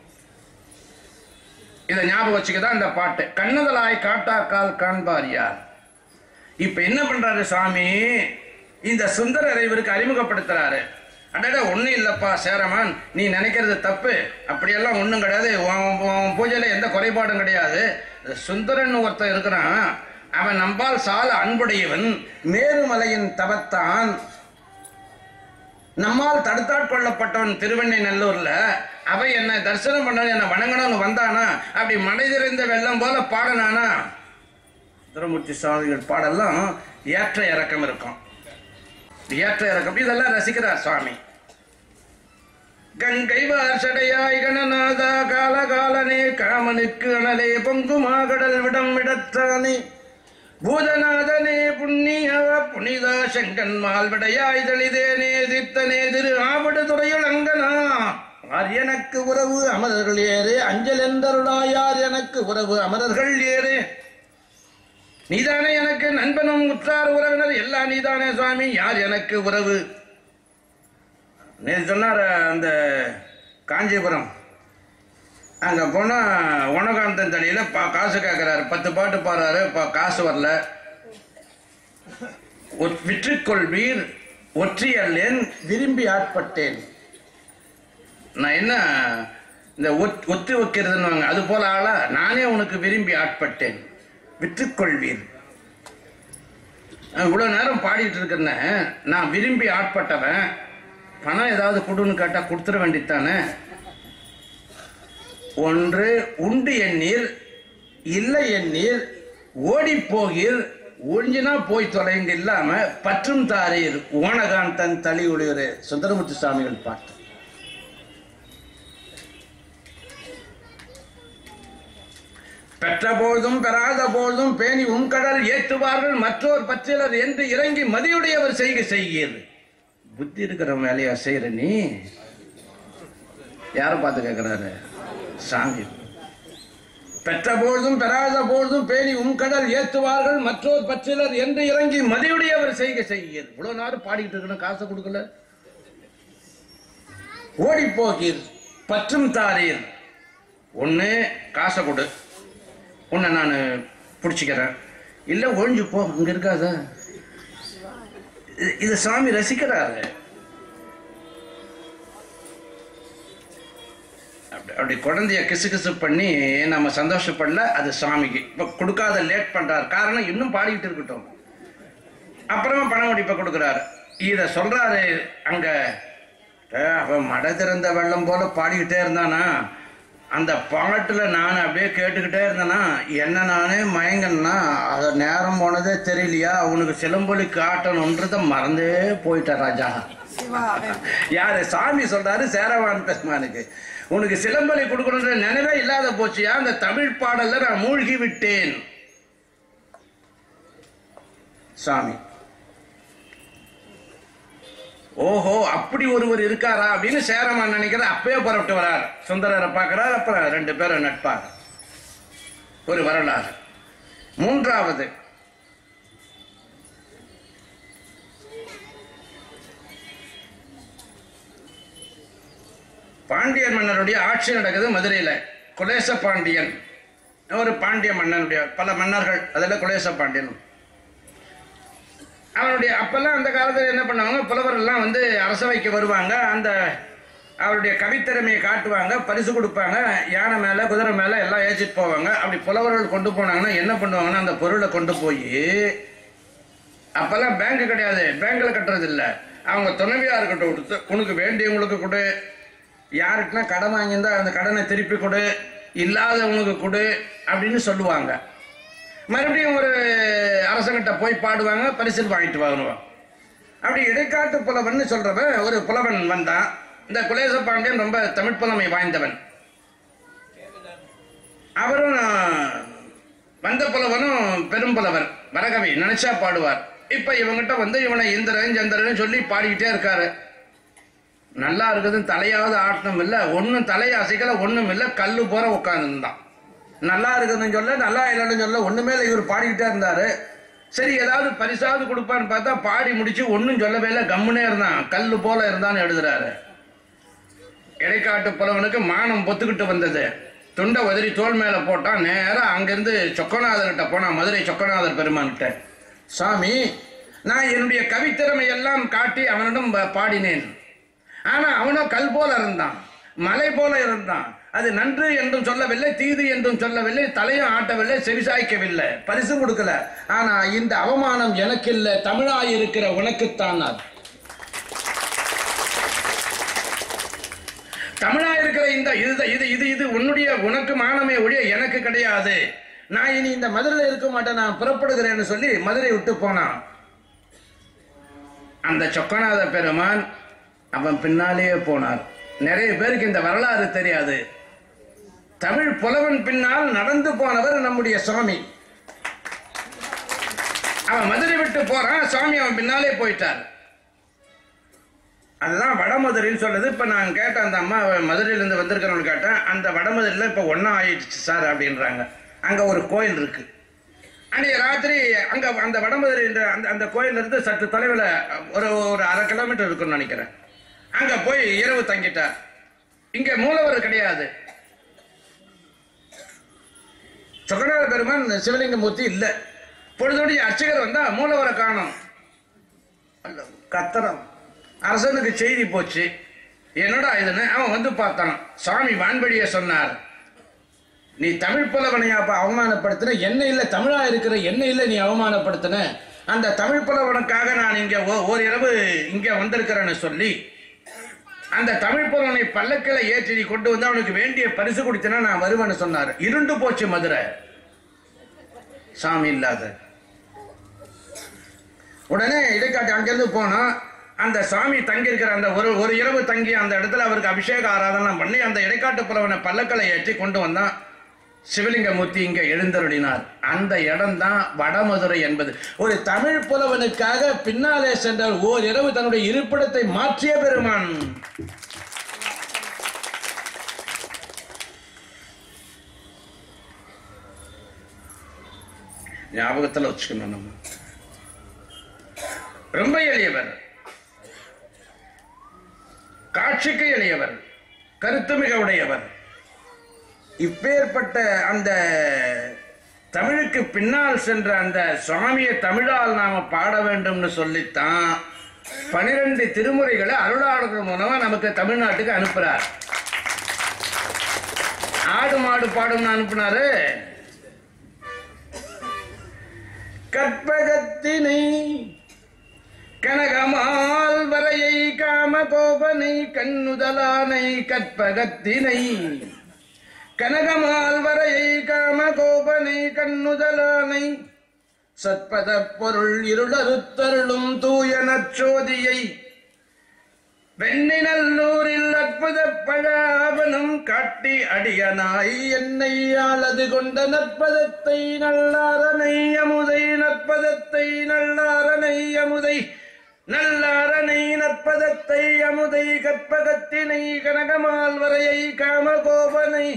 இதை ஞாபகம் வச்சுக்கதான் இந்த பாட்டு கண்ணுதலாய் காட்டாக்கால் காண்பார் யார் இப்ப என்ன பண்றாரு சாமி இந்த சுந்தரரை இவருக்கு அறிமுகப்படுத்துறாரு அடட ஒண்ணும் இல்லப்பா சேரமான் நீ நினைக்கிறது தப்பு அப்படியெல்லாம் ஒண்ணும் கிடையாது உன் உன் பூஜையில எந்த குறைபாடும் கிடையாது சுந்தரன் ஒருத்தன் இருக்கிறான் அவன் நம்பால் சால அன்புடையவன் மேருமலையின் தவத்தான் நம்மால் தடுத்தாட்கொள்ளப்பட்டவன் திருவெண்ணை நல்லூர்ல அவ என்ன தரிசனம் பண்ண என்ன வணங்கணும்னு வந்தானா அப்படி மடை திறந்த வெள்ளம் போல பாடனானா திருமூர்த்தி சுவாமிகள் பாடெல்லாம் ஏற்ற இறக்கம் இருக்கும் ஏற்ற இறக்கம் இதெல்லாம் ரசிக்கிறார் சுவாமி கங்கை வாசடையாய் கணநாதா காலகாலனே காமனுக்கு அனலே பொங்குமாகடல் விடம் விடத்தானே பூதநாதனே புண்ணிய புனிதா செங்கன்மால் விடையாய் தளிதேனே தித்தனே திரு ஆவடு துறையுள் அங்கனா ஆர் எனக்கு உறவு அமரர்கள் ஏறு அஞ்சல் எந்தருளாயார் எனக்கு உறவு அமரர்கள் ஏறு நீதானே எனக்கு நண்பனும் உற்றார் உறவினர் எல்லாம் நீதானே சுவாமி யார் எனக்கு உறவு நேற்று சொன்னார் அந்த காஞ்சிபுரம் அங்கே போனால் உணகாந்தன் தடியில் பா காசு கேட்குறாரு பத்து பாட்டு பாடுறாரு இப்போ காசு வரல ஒற்- விற்றுக்கொள்வீர் ஒற்றியல்லேன் விரும்பி ஆட்பட்டேன் நான் என்ன இந்த ஒத் ஒத்து வைக்கிறதுன்னு அது போல ஆளா நானே உனக்கு விரும்பி ஆட்பட்டேன் விற்றுக்கொள்வீர் நான் இவ்வளோ நேரம் பாடிட்டு இருக்கிறேன்னு நான் விரும்பி ஆட்பட்டவன் பணம் ஏதாவது கொடுன்னு கேட்டால் கொடுத்துட வேண்டித்தானே ஒன்று உண்டு எண்ணீர் இல்லை எண்ணீர் ஓடி போகீர் ஒழிஞ்சினா போய் தொலைங்க இல்லாம பற்றும் தாரீர் ஓனகான் தன் தளி ஒளியரு சுந்தரமுத்து சுவாமிகள் பாட்டு பெற்ற போதும் பெறாத போதும் பேணி உன்கடல் ஏற்றுவார்கள் மற்றோர் பற்றிலர் என்று இறங்கி மதியுடையவர் செய்க செய்கிறது புத்தி இருக்கிற வேலையா செய்யற நீ யாரை பார்த்து கேட்கிறாரு சாமி பெற்ற பொழுதும் பெறாத பொழுதும் பேணி உம்கடல் ஏத்துவார்கள் மற்றோர் பற்றிலர் என்று இறங்கி மதியுடையவர் செய்க செய்கிறது இவ்வளவு நேரம் பாடிக்கிட்டு இருக்கணும் காசை கொடுக்கல ஓடி போகீர் பற்றும் தாரீர் ஒண்ணு காசை கொடு உன்னை நான் பிடிச்சிக்கிறேன் இல்ல ஒழிஞ்சு போ இங்க இருக்காத இது- இது சாமி ரசிக்கிறாரு அப்படி அப்படி குழந்தைய கிசு கிசு பண்ணி நம்ம சந்தோஷப்படல அது சாமிக்கு இப்போ கொடுக்காத லேட் பண்றாரு காரணம் இன்னும் பாடிக்கிட்டு இருக்கட்டும் அப்புறமா பணம் வடிப்பை கொடுக்குறாரு இத சொல்றாரு அங்க "ஏ, அவன் மடை திறந்த வெள்ளம் போல பாடிக்கிட்டே இருந்தானா அந்த பாட்டுல நான் அப்படியே கேட்டுக்கிட்டே இருந்தேனா என்ன நானே மயங்கன்னா அது நேரம் போனதே தெரியலையா அவனுக்கு சிலம்பொலி காட்டணுன்றத மறந்தே போயிட்டான் ராஜா யாரு சாமி சொல்றாரு சேரவான் பெருமானுக்கு உனக்கு சிலம்பலி கொடுக்கணுன்ற நினைவே இல்லாத போச்சியா அந்த தமிழ் பாடல்ல நான் மூழ்கி விட்டேன் சாமி ஓஹோ அப்படி ஒருவர் இருக்காரா அப்படின்னு சேரமான் நினைக்கிற அப்பயே புறப்பட்டு வரார் சுந்தரரை பார்க்கிறார் அப்புறம் ரெண்டு பேரும் நட்பார் ஒரு வரலாறு மூன்றாவது பாண்டியன் மன்னருடைய ஆட்சி நடக்குது மதுரையில குலேச பாண்டியன் ஒரு பாண்டிய மன்னனுடைய பல மன்னர்கள் அதில் குலேச பாண்டியன் அவனுடைய அப்பெல்லாம் அந்த காலத்தில் என்ன பண்ணுவாங்க புலவர் எல்லாம் வந்து அரசவைக்கு வருவாங்க அந்த அவருடைய கவித்திறமையை காட்டுவாங்க பரிசு கொடுப்பாங்க யானை மேலே குதிரை மேலே எல்லாம் ஏற்றிட்டு போவாங்க அப்படி புலவர்கள் கொண்டு போனாங்கன்னா என்ன பண்ணுவாங்கன்னா அந்த பொருளை கொண்டு போய் அப்பெல்லாம் பேங்க் கிடையாது பேங்க்ல கட்டுறது இல்ல அவங்க துணைவியார்கிட்ட கொடுத்து உனக்கு வேண்டியவங்களுக்கு கொடு யாருக்குன்னா கடன் வாங்கியிருந்தா அந்த கடனை திருப்பி கொடு இல்லாதவனுக்கு கொடு அப்படின்னு சொல்லுவாங்க மறுபடியும் ஒரு அரசங்கிட்ட போய் பாடுவாங்க பரிசில் வாங்கிட்டு வருவான் அப்படி இடைக்காட்டு புலவன் சொல்றவன் ஒரு புலவன் வந்தான் இந்த குலேச பாண்டியன் ரொம்ப தமிழ் புலமை வாய்ந்தவன் அவரும் வந்த புலவனும் பெரும் புலவர் வரகவி நினைச்சா பாடுவார் இப்ப இவங்கிட்ட வந்து இவனை இந்திரன் சந்திரன் சொல்லி பாடிக்கிட்டே இருக்காரு நல்லா இருக்குதுன்னு தலையாவது ஆட்டணும் இல்ல ஒன்னும் தலையை அசைக்கல ஒண்ணும் இல்ல கல்லு போற உட்காந்துருந்தான் நல்லா இருக்குதுன்னு சொல்ல நல்லா இல்லைன்னு சொல்ல ஒண்ணுமே இல்லை இவர் பாடிக்கிட்டே இருந்தாரு சரி ஏதாவது பரிசாவது கொடுப்பான்னு பார்த்தா பாடி முடிச்சு ஒன்னும் சொல்லவே இல்லை கம்முனே இருந்தான் கல்லு போல இருந்தான்னு எழுதுறாரு இடைக்காட்டு புலவனுக்கு மானம் பொத்துக்கிட்டு வந்தது துண்டை உதறி தோல் மேல போட்டான் நேரா அங்கிருந்து சொக்கநாதர்கிட்ட போனான் மதுரை சொக்கநாதர் பெருமான்கிட்ட சாமி நான் என்னுடைய கவித்திறமை எல்லாம் காட்டி அவனிடம் ப- பாடினேன் ஆனா அவனும் கல் போல இருந்தான் மலை போல இருந்தான் அது நன்று என்றும் சொல்லவில்லை தீது என்றும் சொல்லவில்லை தலையும் ஆட்டவில்லை செவிசாய்க்கவில்லை பரிசு கொடுக்கல ஆனா இந்த அவமானம் எனக்கு இல்ல தமிழாய் இருக்கிற உனக்குத்தான் அது தமிழா இருக்கிற இந்த இது இது இது இது உன்னுடைய உனக்கு மானமே ஒழிய எனக்கு கிடையாது நான் இனி இந்த மதுரையில் இருக்க மாட்டேன் நான் புறப்படுகிறேன்னு சொல்லி மதுரை விட்டு போனான் அந்த சொக்கநாத பெருமான் அவன் பின்னாலேயே போனார் நிறைய பேருக்கு இந்த வரலாறு தெரியாது தமிழ் புலவன் பின்னால் நடந்து போனவர் நம்முடைய சுவாமி அவன் மதுரை விட்டு போறான் சுவாமி அவன் பின்னாலே போயிட்டார் அதுதான் வடமதுரைன்னு சொல்றது இப்ப நான் கேட்டேன் அந்த அம்மா மதுரையில இருந்து வந்திருக்கிறவங்க கேட்டேன் அந்த வடமதுரையில இப்ப ஒன்னா ஆயிடுச்சு சார் அப்படின்றாங்க அங்க ஒரு கோயில் இருக்கு அன்றைய ராத்திரி அங்க அந்த வடமதுரை என்ற அந்த அந்த கோயில்ல இருந்து சற்று தொலைவில் ஒரு ஒரு அரை கிலோமீட்டர் இருக்கும்னு நினைக்கிறேன் அங்க போய் இரவு தங்கிட்டார் இங்க மூலவர் கிடையாது சொகநாத பெருமான் சிவலிங்கமூர்த்தி இல்ல பொழுதுடைய அர்ச்சகர் வந்தா மூலவரை காணும் கத்தரம் அரசனுக்கு செய்தி போச்சு என்னடா இதுன்னு அவன் வந்து பார்த்தான் சுவாமி வான்படிய சொன்னார் நீ தமிழ் புலவனையா அப்ப அவமானப்படுத்தின என்ன இல்ல தமிழா இருக்கிற என்ன இல்ல நீ அவமானப்படுத்தின அந்த தமிழ் புலவனுக்காக நான் இங்க ஓ- ஓரிரவு இங்க வந்திருக்கிறேன்னு சொல்லி அந்த தமிழ் புலவனை பல்லக்கில ஏற்றி நீ கொண்டு வந்து அவனுக்கு வேண்டிய பரிசு கொடுத்தனா நான் வருவேன்னு சொன்னார் இருண்டு போச்சு மதுரை சாமி இல்லாத உடனே இடைக்காட்டு அங்கிருந்து போனா அந்த சாமி தங்கி இருக்கிற அந்த ஒரு ஒரு இரவு தங்கி அந்த இடத்துல அவருக்கு அபிஷேக ஆராதனை பண்ணி அந்த இடைக்காட்டு புலவனை பல்லக்களை ஏற்றி கொண்டு வந்தான் சிவலிங்கமூர்த்தி இங்க எழுந்தருளினார் அந்த இடம்தான் வடமதுரை என்பது ஒரு தமிழ் புலவனுக்காக பின்னாலே சென்ற ஓர் இரவு தன்னுடைய இருப்பிடத்தை மாற்றிய பெருமான் ஞாபகத்துல வச்சுக்கணும் நம்ம ரொம்ப எளியவர் காட்சிக்கு எளியவர் கருத்து மிக உடையவர் இப்பேற்பட்ட அந்த தமிழுக்கு பின்னால் சென்ற அந்த சுவாமியை தமிழால் நாம பாட வேண்டும்னு சொல்லித்தான் பனிரெண்டு திருமுறைகளை அருளாளர்கள் மூலமா நமக்கு தமிழ்நாட்டுக்கு அனுப்புறார் ஆடு மாடு பாடும்னு அனுப்புனாரு கற்பகத்தினை கனகமால் வரையை காம கோபனை கண்ணுதலானை கற்பகத்தினை கனகமால் வரையை காம கோபனை கண்ணுதலானை சற்பத பொருள் இருளறுத்தருளும் தூய நற்சோதியை வெண்ணினல்லூரில் அற்புத பழாவனம் காட்டி அடியனாய் என்னை ஆளது கொண்ட நற்பதத்தை நல்லாரனை அமுதை நற்பதத்தை நல்லாரனை அமுதை நல்லாரனை நற்பதத்தை அமுதை கற்பகத்தினை கனகமால் வரையை காமகோபனை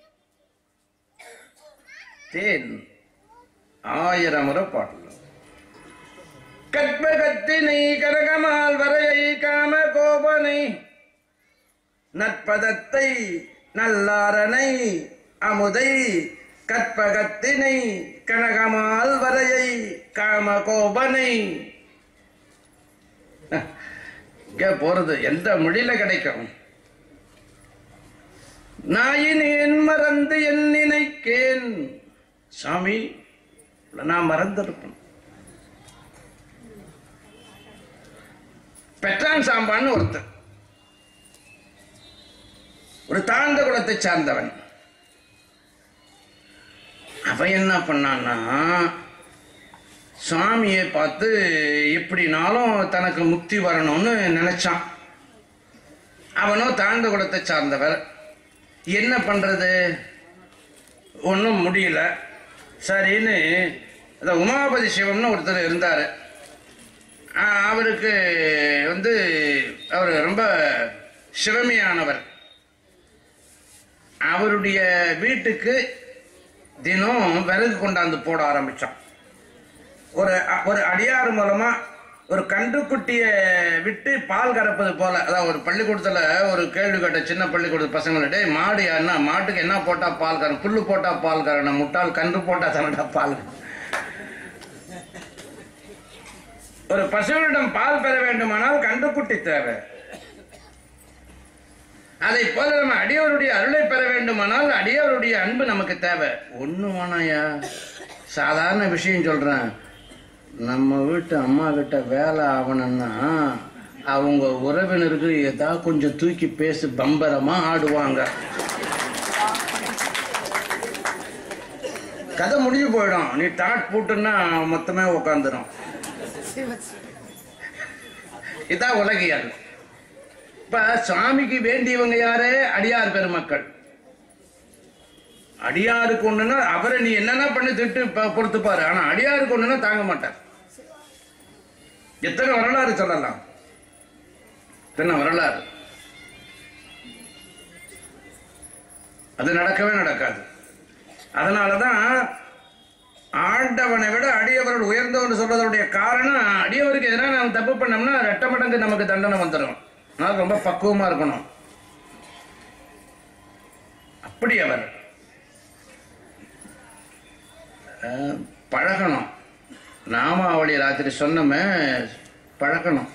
தேன் ஆயிரம் முறை பாடலாம் கற்பகத்தினை கனகமால் வரையை காம கோபனை நற்பதத்தை நல்லாரனை அமுதை கற்பகத்தினை கனகமால் வரையை காம கோபனை இங்க போறது எந்த மொழியில கிடைக்கும் நாயினேன் மறந்து என் நினைக்கேன் சாமி நான் மறந்திருப்பேன் பெற்றான் சாம்பான்னு ஒருத்தன் ஒரு தாழ்ந்த குலத்தை சார்ந்தவன் அவன் என்ன பண்ணான்னா சுவாமியை பார்த்து எப்படினாலும் தனக்கு முக்தி வரணும்னு நினைச்சான் அவனும் தாழ்ந்த குலத்தை சார்ந்தவர் என்ன பண்றது ஒன்றும் முடியல சரின்னு அந்த உமாபதி சிவம்னு ஒருத்தர் இருந்தார் அவருக்கு வந்து அவர் ரொம்ப சிவமையானவர் அவருடைய வீட்டுக்கு தினம் விறகு கொண்டாந்து போட ஆரம்பிச்சான் ஒரு ஒரு அடியாறு மூலமா ஒரு கன்றுக்குட்டியை விட்டு பால் கறப்பது போல அதாவது ஒரு பள்ளிக்கூடத்துல ஒரு கேள்வி கேட்ட சின்ன பள்ளிக்கூட பசங்களை டேய் மாடு யாருன்னா மாட்டுக்கு என்ன போட்டா பால் கறணும் புல்லு போட்டா பால் கறணும் முட்டாள் கன்று போட்டா தானடா பால் ஒரு பசுவிடம் பால் பெற வேண்டுமானால் கன்றுக்குட்டி தேவை அதை போல நம்ம அடியவருடைய அருளை பெற வேண்டுமானால் அடியவருடைய அன்பு நமக்கு தேவை ஒண்ணு வேணாயா சாதாரண விஷயம் சொல்றேன் நம்ம வீட்டு அம்மா கிட்ட வேலை ஆகணும்னா அவங்க உறவினருக்கு ஏதாவது கொஞ்சம் தூக்கி பேசி பம்பரமா ஆடுவாங்க கதை முடிஞ்சு போயிடும் நீ டாட் போட்டுன்னா மொத்தமே உட்காந்துரும் இதான் உலகியல் இப்ப சுவாமிக்கு வேண்டியவங்க யாரு அடியார் பெருமக்கள் அடியாருக்கு ஒண்ணுன்னா அவரை நீ என்னென்ன பண்ணி திட்டு ப- பொறுத்துப்பாரு ஆனா அடியாருக்கு ஒண்ணுன்னா தாங்க மாட்டார் எத்தனை வரலாறு சொல்லலாம் எத்தனை வரலாறு அது நடக்கவே நடக்காது அதனாலதான் ஆண்டவனை விட அடியவர்கள் உயர்ந்தவன் சொல்றதனுடைய காரணம் அடியவருக்கு எதிராக நாம் தப்பு பண்ணோம்னா ரெட்ட மடங்கு நமக்கு தண்டனை வந்துடும் அதனால ரொம்ப பக்குவமா இருக்கணும் அப்படி அவர் அஹ், பழகணும் நாமாவளி ராத்திரி சொன்னமே பழகணும்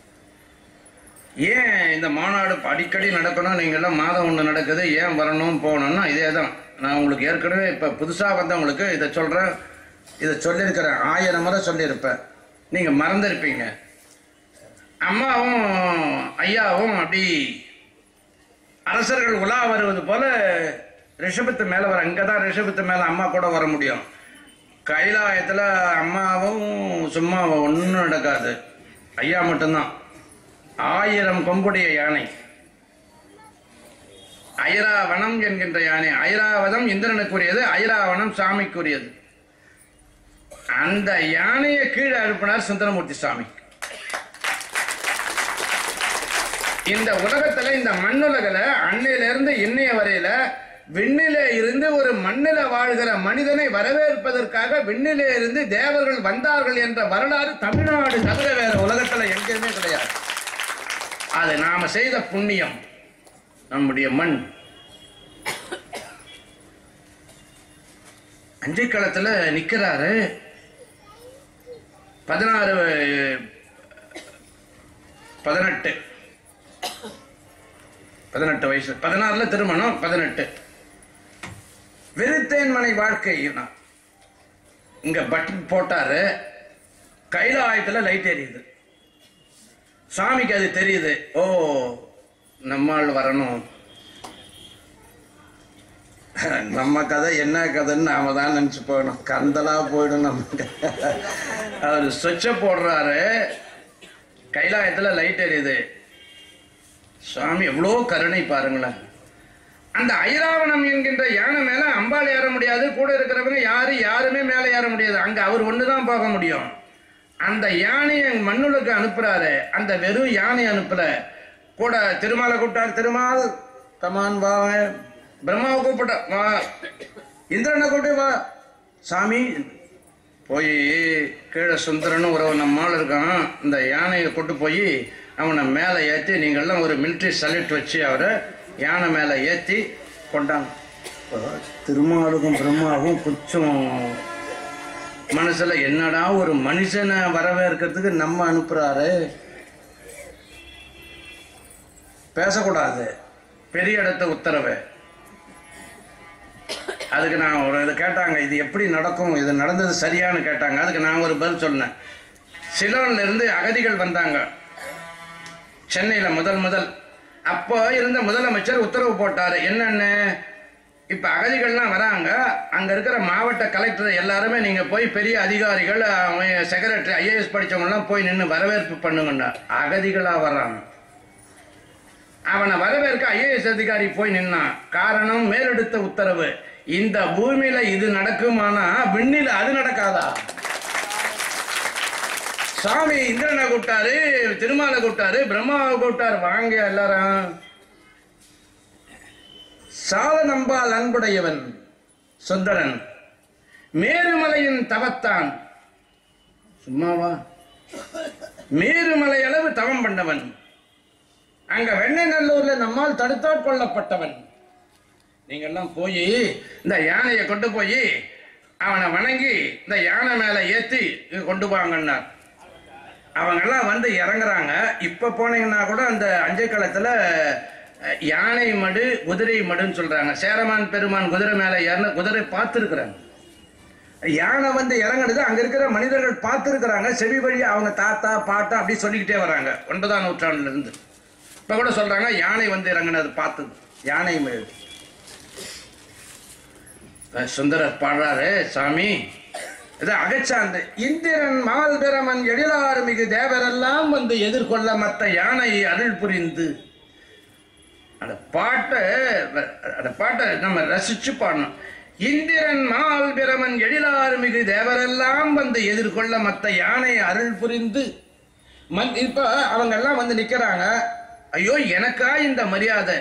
ஏன் இந்த மாநாடு அடிக்கடி நடக்கணும் நீங்க எல்லாம் மாதம் ஒன்று நடக்குது ஏன் வரணும் போகணும்னா இதே தான் நான் உங்களுக்கு ஏற்கனவே இப்போ புதுசாக வந்தவங்களுக்கு இதை சொல்கிறேன் இதை சொல்லியிருக்கிறேன் ஆயிரம் முறை சொல்லியிருப்பேன் நீங்கள் மறந்துருப்பீங்க அம்மாவும் ஐயாவும் அப்படி அரசர்கள் உலா வருவது போல ரிஷபத்து மேலே வர இங்கே தான் ரிஷபத்து மேலே அம்மா கூட வர முடியும் கைலாயத்தில் அம்மாவும் சும்மா ஒன்றும் நடக்காது ஐயா மட்டும்தான் ஆயிரம் கொம்புடைய யானை ஐராவனம் என்கின்ற யானை ஐராவதம் இந்திரனுக்குரியது ஐராவனம் சாமிக்குரியது அந்த யானையை கீழே அனுப்பினார் சுந்தரமூர்த்தி சாமி இந்த உலகத்துல இந்த மண்ணுலகில அன்னையில இருந்து இன்னைய வரையில விண்ணிலே இருந்து ஒரு மண்ணில வாழ்கிற மனிதனை வரவேற்பதற்காக விண்ணிலே இருந்து தேவர்கள் வந்தார்கள் என்ற வரலாறு தமிழ்நாடு தவிர வேற உலகத்துல எங்கேயுமே கிடையாது அது நாம செய்த புண்ணியம் நம்முடைய மண் அஞ்சைக்களத்துல நிக்கிறாரு பதினாறு பதினெட்டு பதினெட்டு வயசு பதினாறுல திருமணம் பதினெட்டு வெறுத்தேன் மனை வாழ்க்கை நான். இங்க பட்டன் போட்டாரு கைலாயத்துல லைட் எரியுது சாமிக்கு அது தெரியுது ஓ நம்மால் வரணும் நம்ம கதை என்ன கதைன்னு நாம தான் நினைச்சு போயிடும் கந்தலா போயிடும் நமக்கு அவர் சுவிட்ச போடுறாரு கைலாயத்துல லைட் எரியுது சுவாமி எவ்வளோ கருணை பாருங்களேன் அந்த ஐராவணம் என்கின்ற யானை மேல அம்பாள் ஏற முடியாது கூட இருக்கிறவங்க யாரு யாருமே மேலே ஏற முடியாது அங்க அவர் ஒண்ணுதான் போக முடியும் அந்த யானையை மண்ணுலுக்கு அனுப்புறாரு அந்த வெறும் யானை அனுப்புற கூட திருமாலை கூப்பிட்டார் திருமால் கமான் வா பிரம்மாவை கூப்பிட்ட வா இந்திரனை கூப்பிட்டு வா சாமி போய் கீழே சுந்தரன்னு ஒரு நம்மால் இருக்கான் இந்த யானையை கொண்டு போய் அவனை மேலே ஏற்றி நீங்கள்லாம் ஒரு மிலிட்ரி சல்யூட் வச்சு அவரை யானை மேலே ஏற்றி கொண்டாங்க இப்போ திருமாலுக்கும் பிரம்மாவும் கொஞ்சம் மனசுல என்னடா ஒரு மனுஷனை வரவேற்கிறதுக்கு நம்ம அனுப்புறாரு பேசக்கூடாது பெரிய இடத்த உத்தரவு அதுக்கு நான் ஒரு இது கேட்டாங்க இது எப்படி நடக்கும் இது நடந்தது சரியான்னு கேட்டாங்க அதுக்கு நான் ஒரு பதில் சொன்னேன் சிலோன்ல இருந்து அகதிகள் வந்தாங்க சென்னையில முதல் முதல் அப்போ இருந்த முதலமைச்சர் உத்தரவு போட்டாரு என்னன்னு இப்ப அகதிகள்லாம் வராங்க அங்க இருக்கிற மாவட்ட கலெக்டர் எல்லாருமே நீங்க போய் பெரிய அதிகாரிகள் செக்ரட்டரி ஐஏஎஸ் படிச்சவங்க எல்லாம் போய் நின்று வரவேற்பு பண்ணுங்கண்ணா அகதிகளா வர்றாங்க அவனை வரவேற்க ஐஏஎஸ் அதிகாரி போய் நின்னான் காரணம் மேலெடுத்த உத்தரவு இந்த பூமியில இது நடக்குமானா விண்ணில அது நடக்காதா சாமி இந்திரனை கூப்பிட்டாரு திருமாலை கூப்பிட்டாரு பிரம்மாவை கூப்பிட்டாரு வாங்க எல்லாரும் சாதனம்பால் அன்புடையவன் சுந்தரன் மேருமலையின் தவத்தான் சும்மாவா மேருமலை அளவு தவம் பண்ணவன் அங்க வெண்ணநல்லூர்ல நம்மால் தடுத்தாற் கொள்ளப்பட்டவன் நீங்கெல்லாம் போய் இந்த யானையை கொண்டு போய் அவனை வணங்கி இந்த யானை மேல ஏத்தி இங்க கொண்டு வாங்கன்னார் அவங்கெல்லாம் வந்து இறங்குறாங்க இப்ப போனீங்கன்னா கூட அந்த அஞ்சைக்களத்துல அஹ், யானை மடு குதிரை மடுன்னு சொல்றாங்க சேரமான் பெருமான் குதிரை மேல ஏறின குதிரை பார்த்துருக்குறாங்க யானை வந்து இறங்குனது அங்க இருக்கிற மனிதர்கள் பார்த்துருக்குறாங்க செவி வழி அவங்க தாத்தா பாட்டா அப்படி சொல்லிக்கிட்டே வராங்க ஒன்பதாம் நூற்றாண்டுல இருந்து இப்ப கூட சொல்றாங்க யானை வந்து இறங்குனது பார்த்தது யானை மேல் அஹ் சுந்தரர் பாடுறாரு சாமி இது அகச்சாந்து இந்திரன் மால் பிரமன் எழிலார் மிகு தேவரெல்லாம் வந்து எதிர்கொள்ள மத்த யானை அருள் புரிந்து அந்த பாட்டை அந்த பாட்டை நம்ம ரசிச்சு பாடணும் இந்திரன் மால் பிரமன் எழிலார் மிகு தேவரெல்லாம் வந்து எதிர்கொள்ள மத்த யானை அருள் புரிந்து மன்- இப்ப அவங்க எல்லாம் வந்து நிக்கிறாங்க ஐயோ எனக்கா இந்த மரியாதை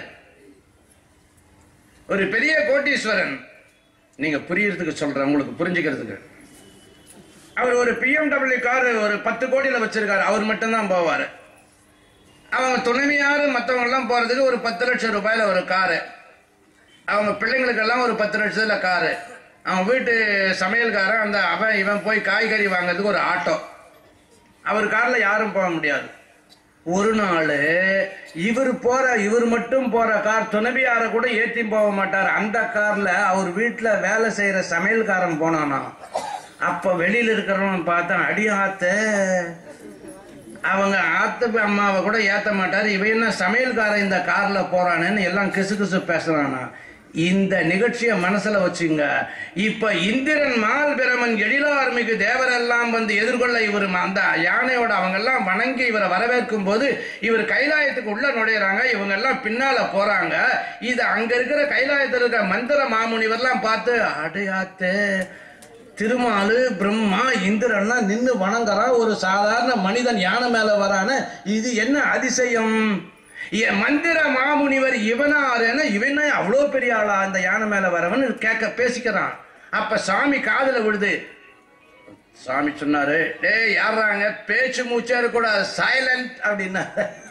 ஒரு பெரிய கோட்டீஸ்வரன் நீங்க புரியறதுக்கு சொல்றேன் உங்களுக்கு புரிஞ்சுக்கிறதுக்கு அவர் ஒரு பிஎம்டபிள்யூ கார் ஒரு பத்து கோடியில வச்சிருக்காரு அவர் மட்டும்தான் போவாரு அவங்க துணைவியாரு மற்றவங்க எல்லாம் போறதுக்கு ஒரு பத்து லட்சம் ரூபாயில ஒரு காரு அவங்க பிள்ளைங்களுக்கெல்லாம் ஒரு பத்து லட்சத்துல காரு அவன் வீட்டு சமையல்காரன் அந்த அவன் இவன் போய் காய்கறி வாங்குறதுக்கு ஒரு ஆட்டோ அவர் கார்ல யாரும் போக முடியாது ஒரு நாள் இவர் போற இவர் மட்டும் போற கார் துணைவியார கூட ஏத்தி போக மாட்டார் அந்த கார்ல அவர் வீட்டுல வேலை செய்யற சமையல்காரன் போனானா அப்ப வெளியில இருக்கிறவன் பார்த்தான் அடி ஆத்த அவங்க ஆத்து அம்மாவை கூட ஏத்த மாட்டாரு இவன் என்ன சமையல்காரன் இந்த கார்ல போறானேன்னு எல்லாம் கிசு கிசு பேசுறானா இந்த நிகழ்ச்சியை மனசுல வச்சுங்க இப்ப இந்திரன் மால் பிரமன் எழிலார் மிகு தேவரெல்லாம் வந்து எதிர்கொள்ள இவர் அந்த யானையோட அவங்க எல்லாம் வணங்கி இவரை வரவேற்கும் போது இவர் கைலாயத்துக்கு உள்ள நுழையிறாங்க இவங்க எல்லாம் பின்னால போறாங்க இது அங்க இருக்கிற கைலாயத்தில் இருக்கிற மந்திர மாமுனிவர்லாம் பார்த்து அடையாத்தே திருமாலு பிரம்மா இந்திரன்லாம் நின்னு வணங்குறான் ஒரு சாதாரண மனிதன் யானை மேல வரான இது என்ன அதிசயம் என் மந்திர மாமுனிவர் இவனாருன்னு இவனே அவ்வளோ பெரிய ஆளா அந்த யானை மேல வரவன் கேட்க பேசிக்கிறான் அப்ப சாமி காதுல விழுது சாமி சொன்னாரு டேய் யாராங்க பேச்சு மூச்சே இருக்கக்கூடாது சைலண்ட் அப்படின்னா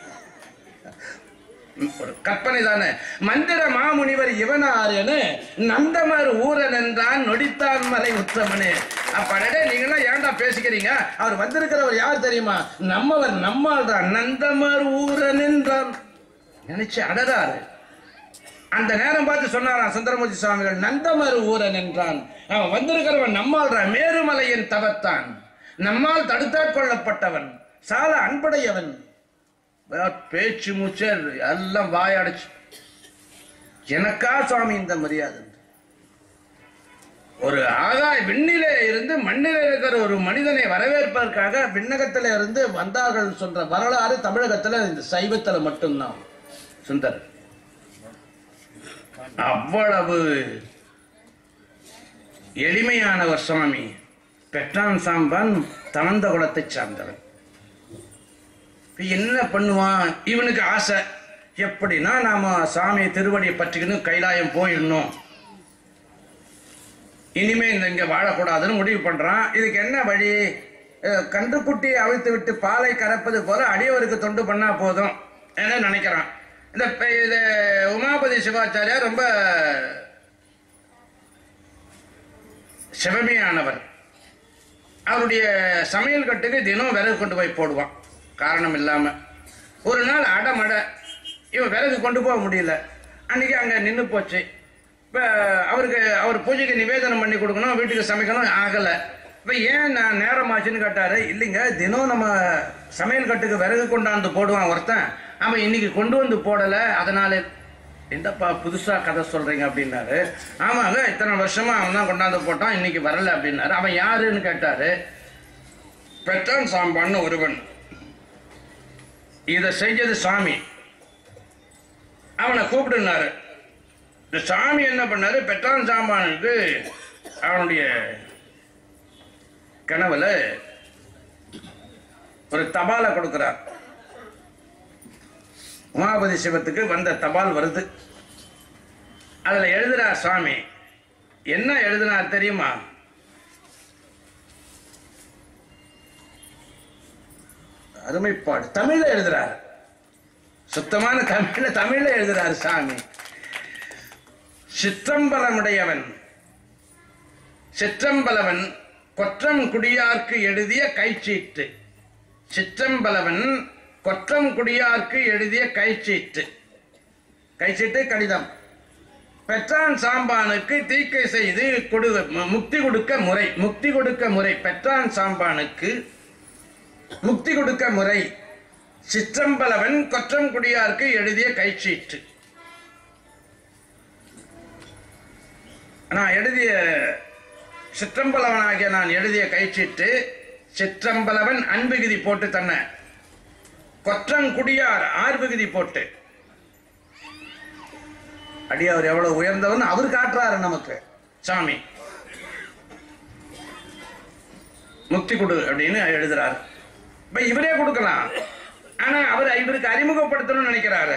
ஒரு கற்பனை தானே மந்திர மாமுனிவர் இவனாருன்னு நந்தமர் ஊரன் என்றான் நொடித்தான் மலை உத்தமனே அப்படே நீங்களாம் ஏன்டா பேசிக்கிறீங்க அவர் வந்திருக்கிறவர் யார் தெரியுமா நம்மவர் நம்மால் தான் நந்தமர் ஊரன் என்றான் நினைச்சு அடறாரு அந்த நேரம் பார்த்து சொன்னாராம் சுந்தரமூர்த்தி சுவாமிகள் நந்தமர் ஊரன் என்றான் அவன் வந்திருக்கிறவன் நம்மால் தான் மேருமலையின் தவத்தான் நம்மால் தடுத்தாற் கொள்ளப்பட்டவன் சால அன்புடையவன் பேச்சு மூச்சு எல்லாம் வாயடைச்சு எனக்கா சுவாமி இந்த மரியாதை ஒரு ஆகாய விண்ணிலே இருந்து மண்ணிலே இருக்கிற ஒரு மனிதனை வரவேற்பதற்காக விண்ணகத்தில இருந்து வந்தார்கள் சொல்ற வரலாறு தமிழகத்துல இந்த சைவத்துல மட்டும்தான் சுந்தர் அவ்வளவு எளிமையானவர் சுவாமி பெற்றான் சாம்பான் தனந்த குலத்தை சார்ந்தவன் இப்ப என்ன பண்ணுவான் இவனுக்கு ஆசை எப்படின்னா நாம சாமி திருவடியை பற்றிக்கணும் கைலாயம் போயிடணும் இனிமே இந்த இங்க வாழக்கூடாதுன்னு முடிவு பண்றான் இதுக்கு என்ன வழி அஹ், கன்றுக்குட்டியை அவிழ்த்து விட்டு பாலை கறப்பது போல அடியவருக்கு தொண்டு பண்ணா போதும் என நினைக்கிறான் இந்த ப- இது உமாபதி சிவாச்சாரியார் ரொம்ப சிவமையானவர் அவருடைய சமையல் கட்டுக்கு தினம் விறகு கொண்டு போய் போடுவான் காரணம் இல்லாம ஒரு நாள் அடமடை இவன் விறகு கொண்டு போக முடியல அன்னைக்கு அங்க நின்று போச்சு இப்ப அவருக்கு அவர் பூஜைக்கு நிவேதனம் பண்ணி கொடுக்கணும் வீட்டுக்கு சமைக்கணும் ஆகல இப்ப ஏன் நான் நேரமாச்சுன்னு கேட்டாரு இல்லைங்க தினம் நம்ம சமையல் கட்டுக்கு விறகு கொண்டாந்து போடுவான் ஒருத்தன் அவன் இன்னைக்கு கொண்டு வந்து போடல அதனால என்னப்பா புதுசா கதை சொல்றீங்க அப்படின்னாரு ஆமாங்க இத்தனை வருஷமா அவன் தான் கொண்டாந்து போட்டான் இன்னைக்கு வரல அப்படின்னாரு அவன் யாருன்னு கேட்டாரு பெற்றான் சாம்பான்னு ஒருவன் இதை செஞ்சது சாமி அவனை கூப்பிடுனாரு இந்த சாமி என்ன பண்ணாரு பெற்றான் சாம்பானுக்கு அவனுடைய கனவுல ஒரு தபாலை கொடுக்கிறார் உமாபதி சிவத்துக்கு வந்த தபால் வருது அதுல எழுதுறார் சுவாமி என்ன எழுதினார் தெரியுமா அருமைப்பாடு தமிழ்ல எழுதுறாரு சுத்தமான தமிழ்ல தமிழ்ல எழுதுறாரு சாமி சிற்றம்பலமுடையவன் சிற்றம்பலவன் கொற்றம் குடியார்க்கு எழுதிய கைச்சீட்டு சிற்றம்பலவன் கொற்றம் குடியார்க்கு எழுதிய கைச்சீட்டு கைச்சீட்டு கடிதம் பெற்றான் சாம்பானுக்கு தீக்கை செய்து கொடு மு- முக்தி கொடுக்க முறை முக்தி கொடுக்க முறை பெற்றான் சாம்பானுக்கு முக்தி கொடுக்க முறை சிற்றம்பலவன் கொற்றம் குடியார்க்கு எழுதிய கைச்சீட்டு நான் எழுதிய சிற்றம்பலவனாகிய நான் எழுதிய கைச்சீட்டு சிற்றம்பலவன் அன்புகிதி போட்டு தன்ன கொற்றங்குடியார் ஆர்புகிதி போட்டு அடி அவர் எவ்வளவு உயர்ந்தவன் அவர் காட்டுறாரு நமக்கு சாமி முக்தி கொடு அப்படின்னு எழுதுறாரு இப்ப இவரே கொடுக்கலாம் ஆனா அவர் இவருக்கு அறிமுகப்படுத்தணும்னு நினைக்கிறாரு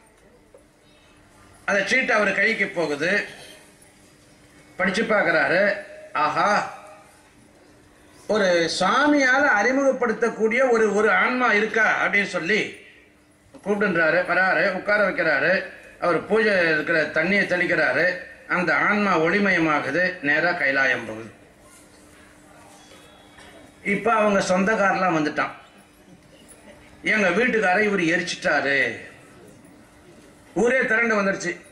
அந்த சீட்டு அவர் கைக்கு போகுது படிச்சு பார்க்கறாரு ஆஹா ஒரு சுவாமியால அறிமுகப்படுத்தக்கூடிய ஒரு ஒரு ஆன்மா இருக்கா அப்படின்னு சொல்லி கூப்பிடுன்றாரு வராரு உட்கார வைக்கிறாரு அவர் பூஜை இருக்கிற தண்ணியை தெளிக்கிறாரு அந்த ஆன்மா ஒளிமயமாகுது நேரா கைலாயம் போகுது இப்ப அவங்க சொந்தக்காரெல்லாம் வந்துட்டான் எங்க வீட்டுக்காரை இவர் எரிச்சிட்டாரு ஊரே திரண்டு வந்துருச்சு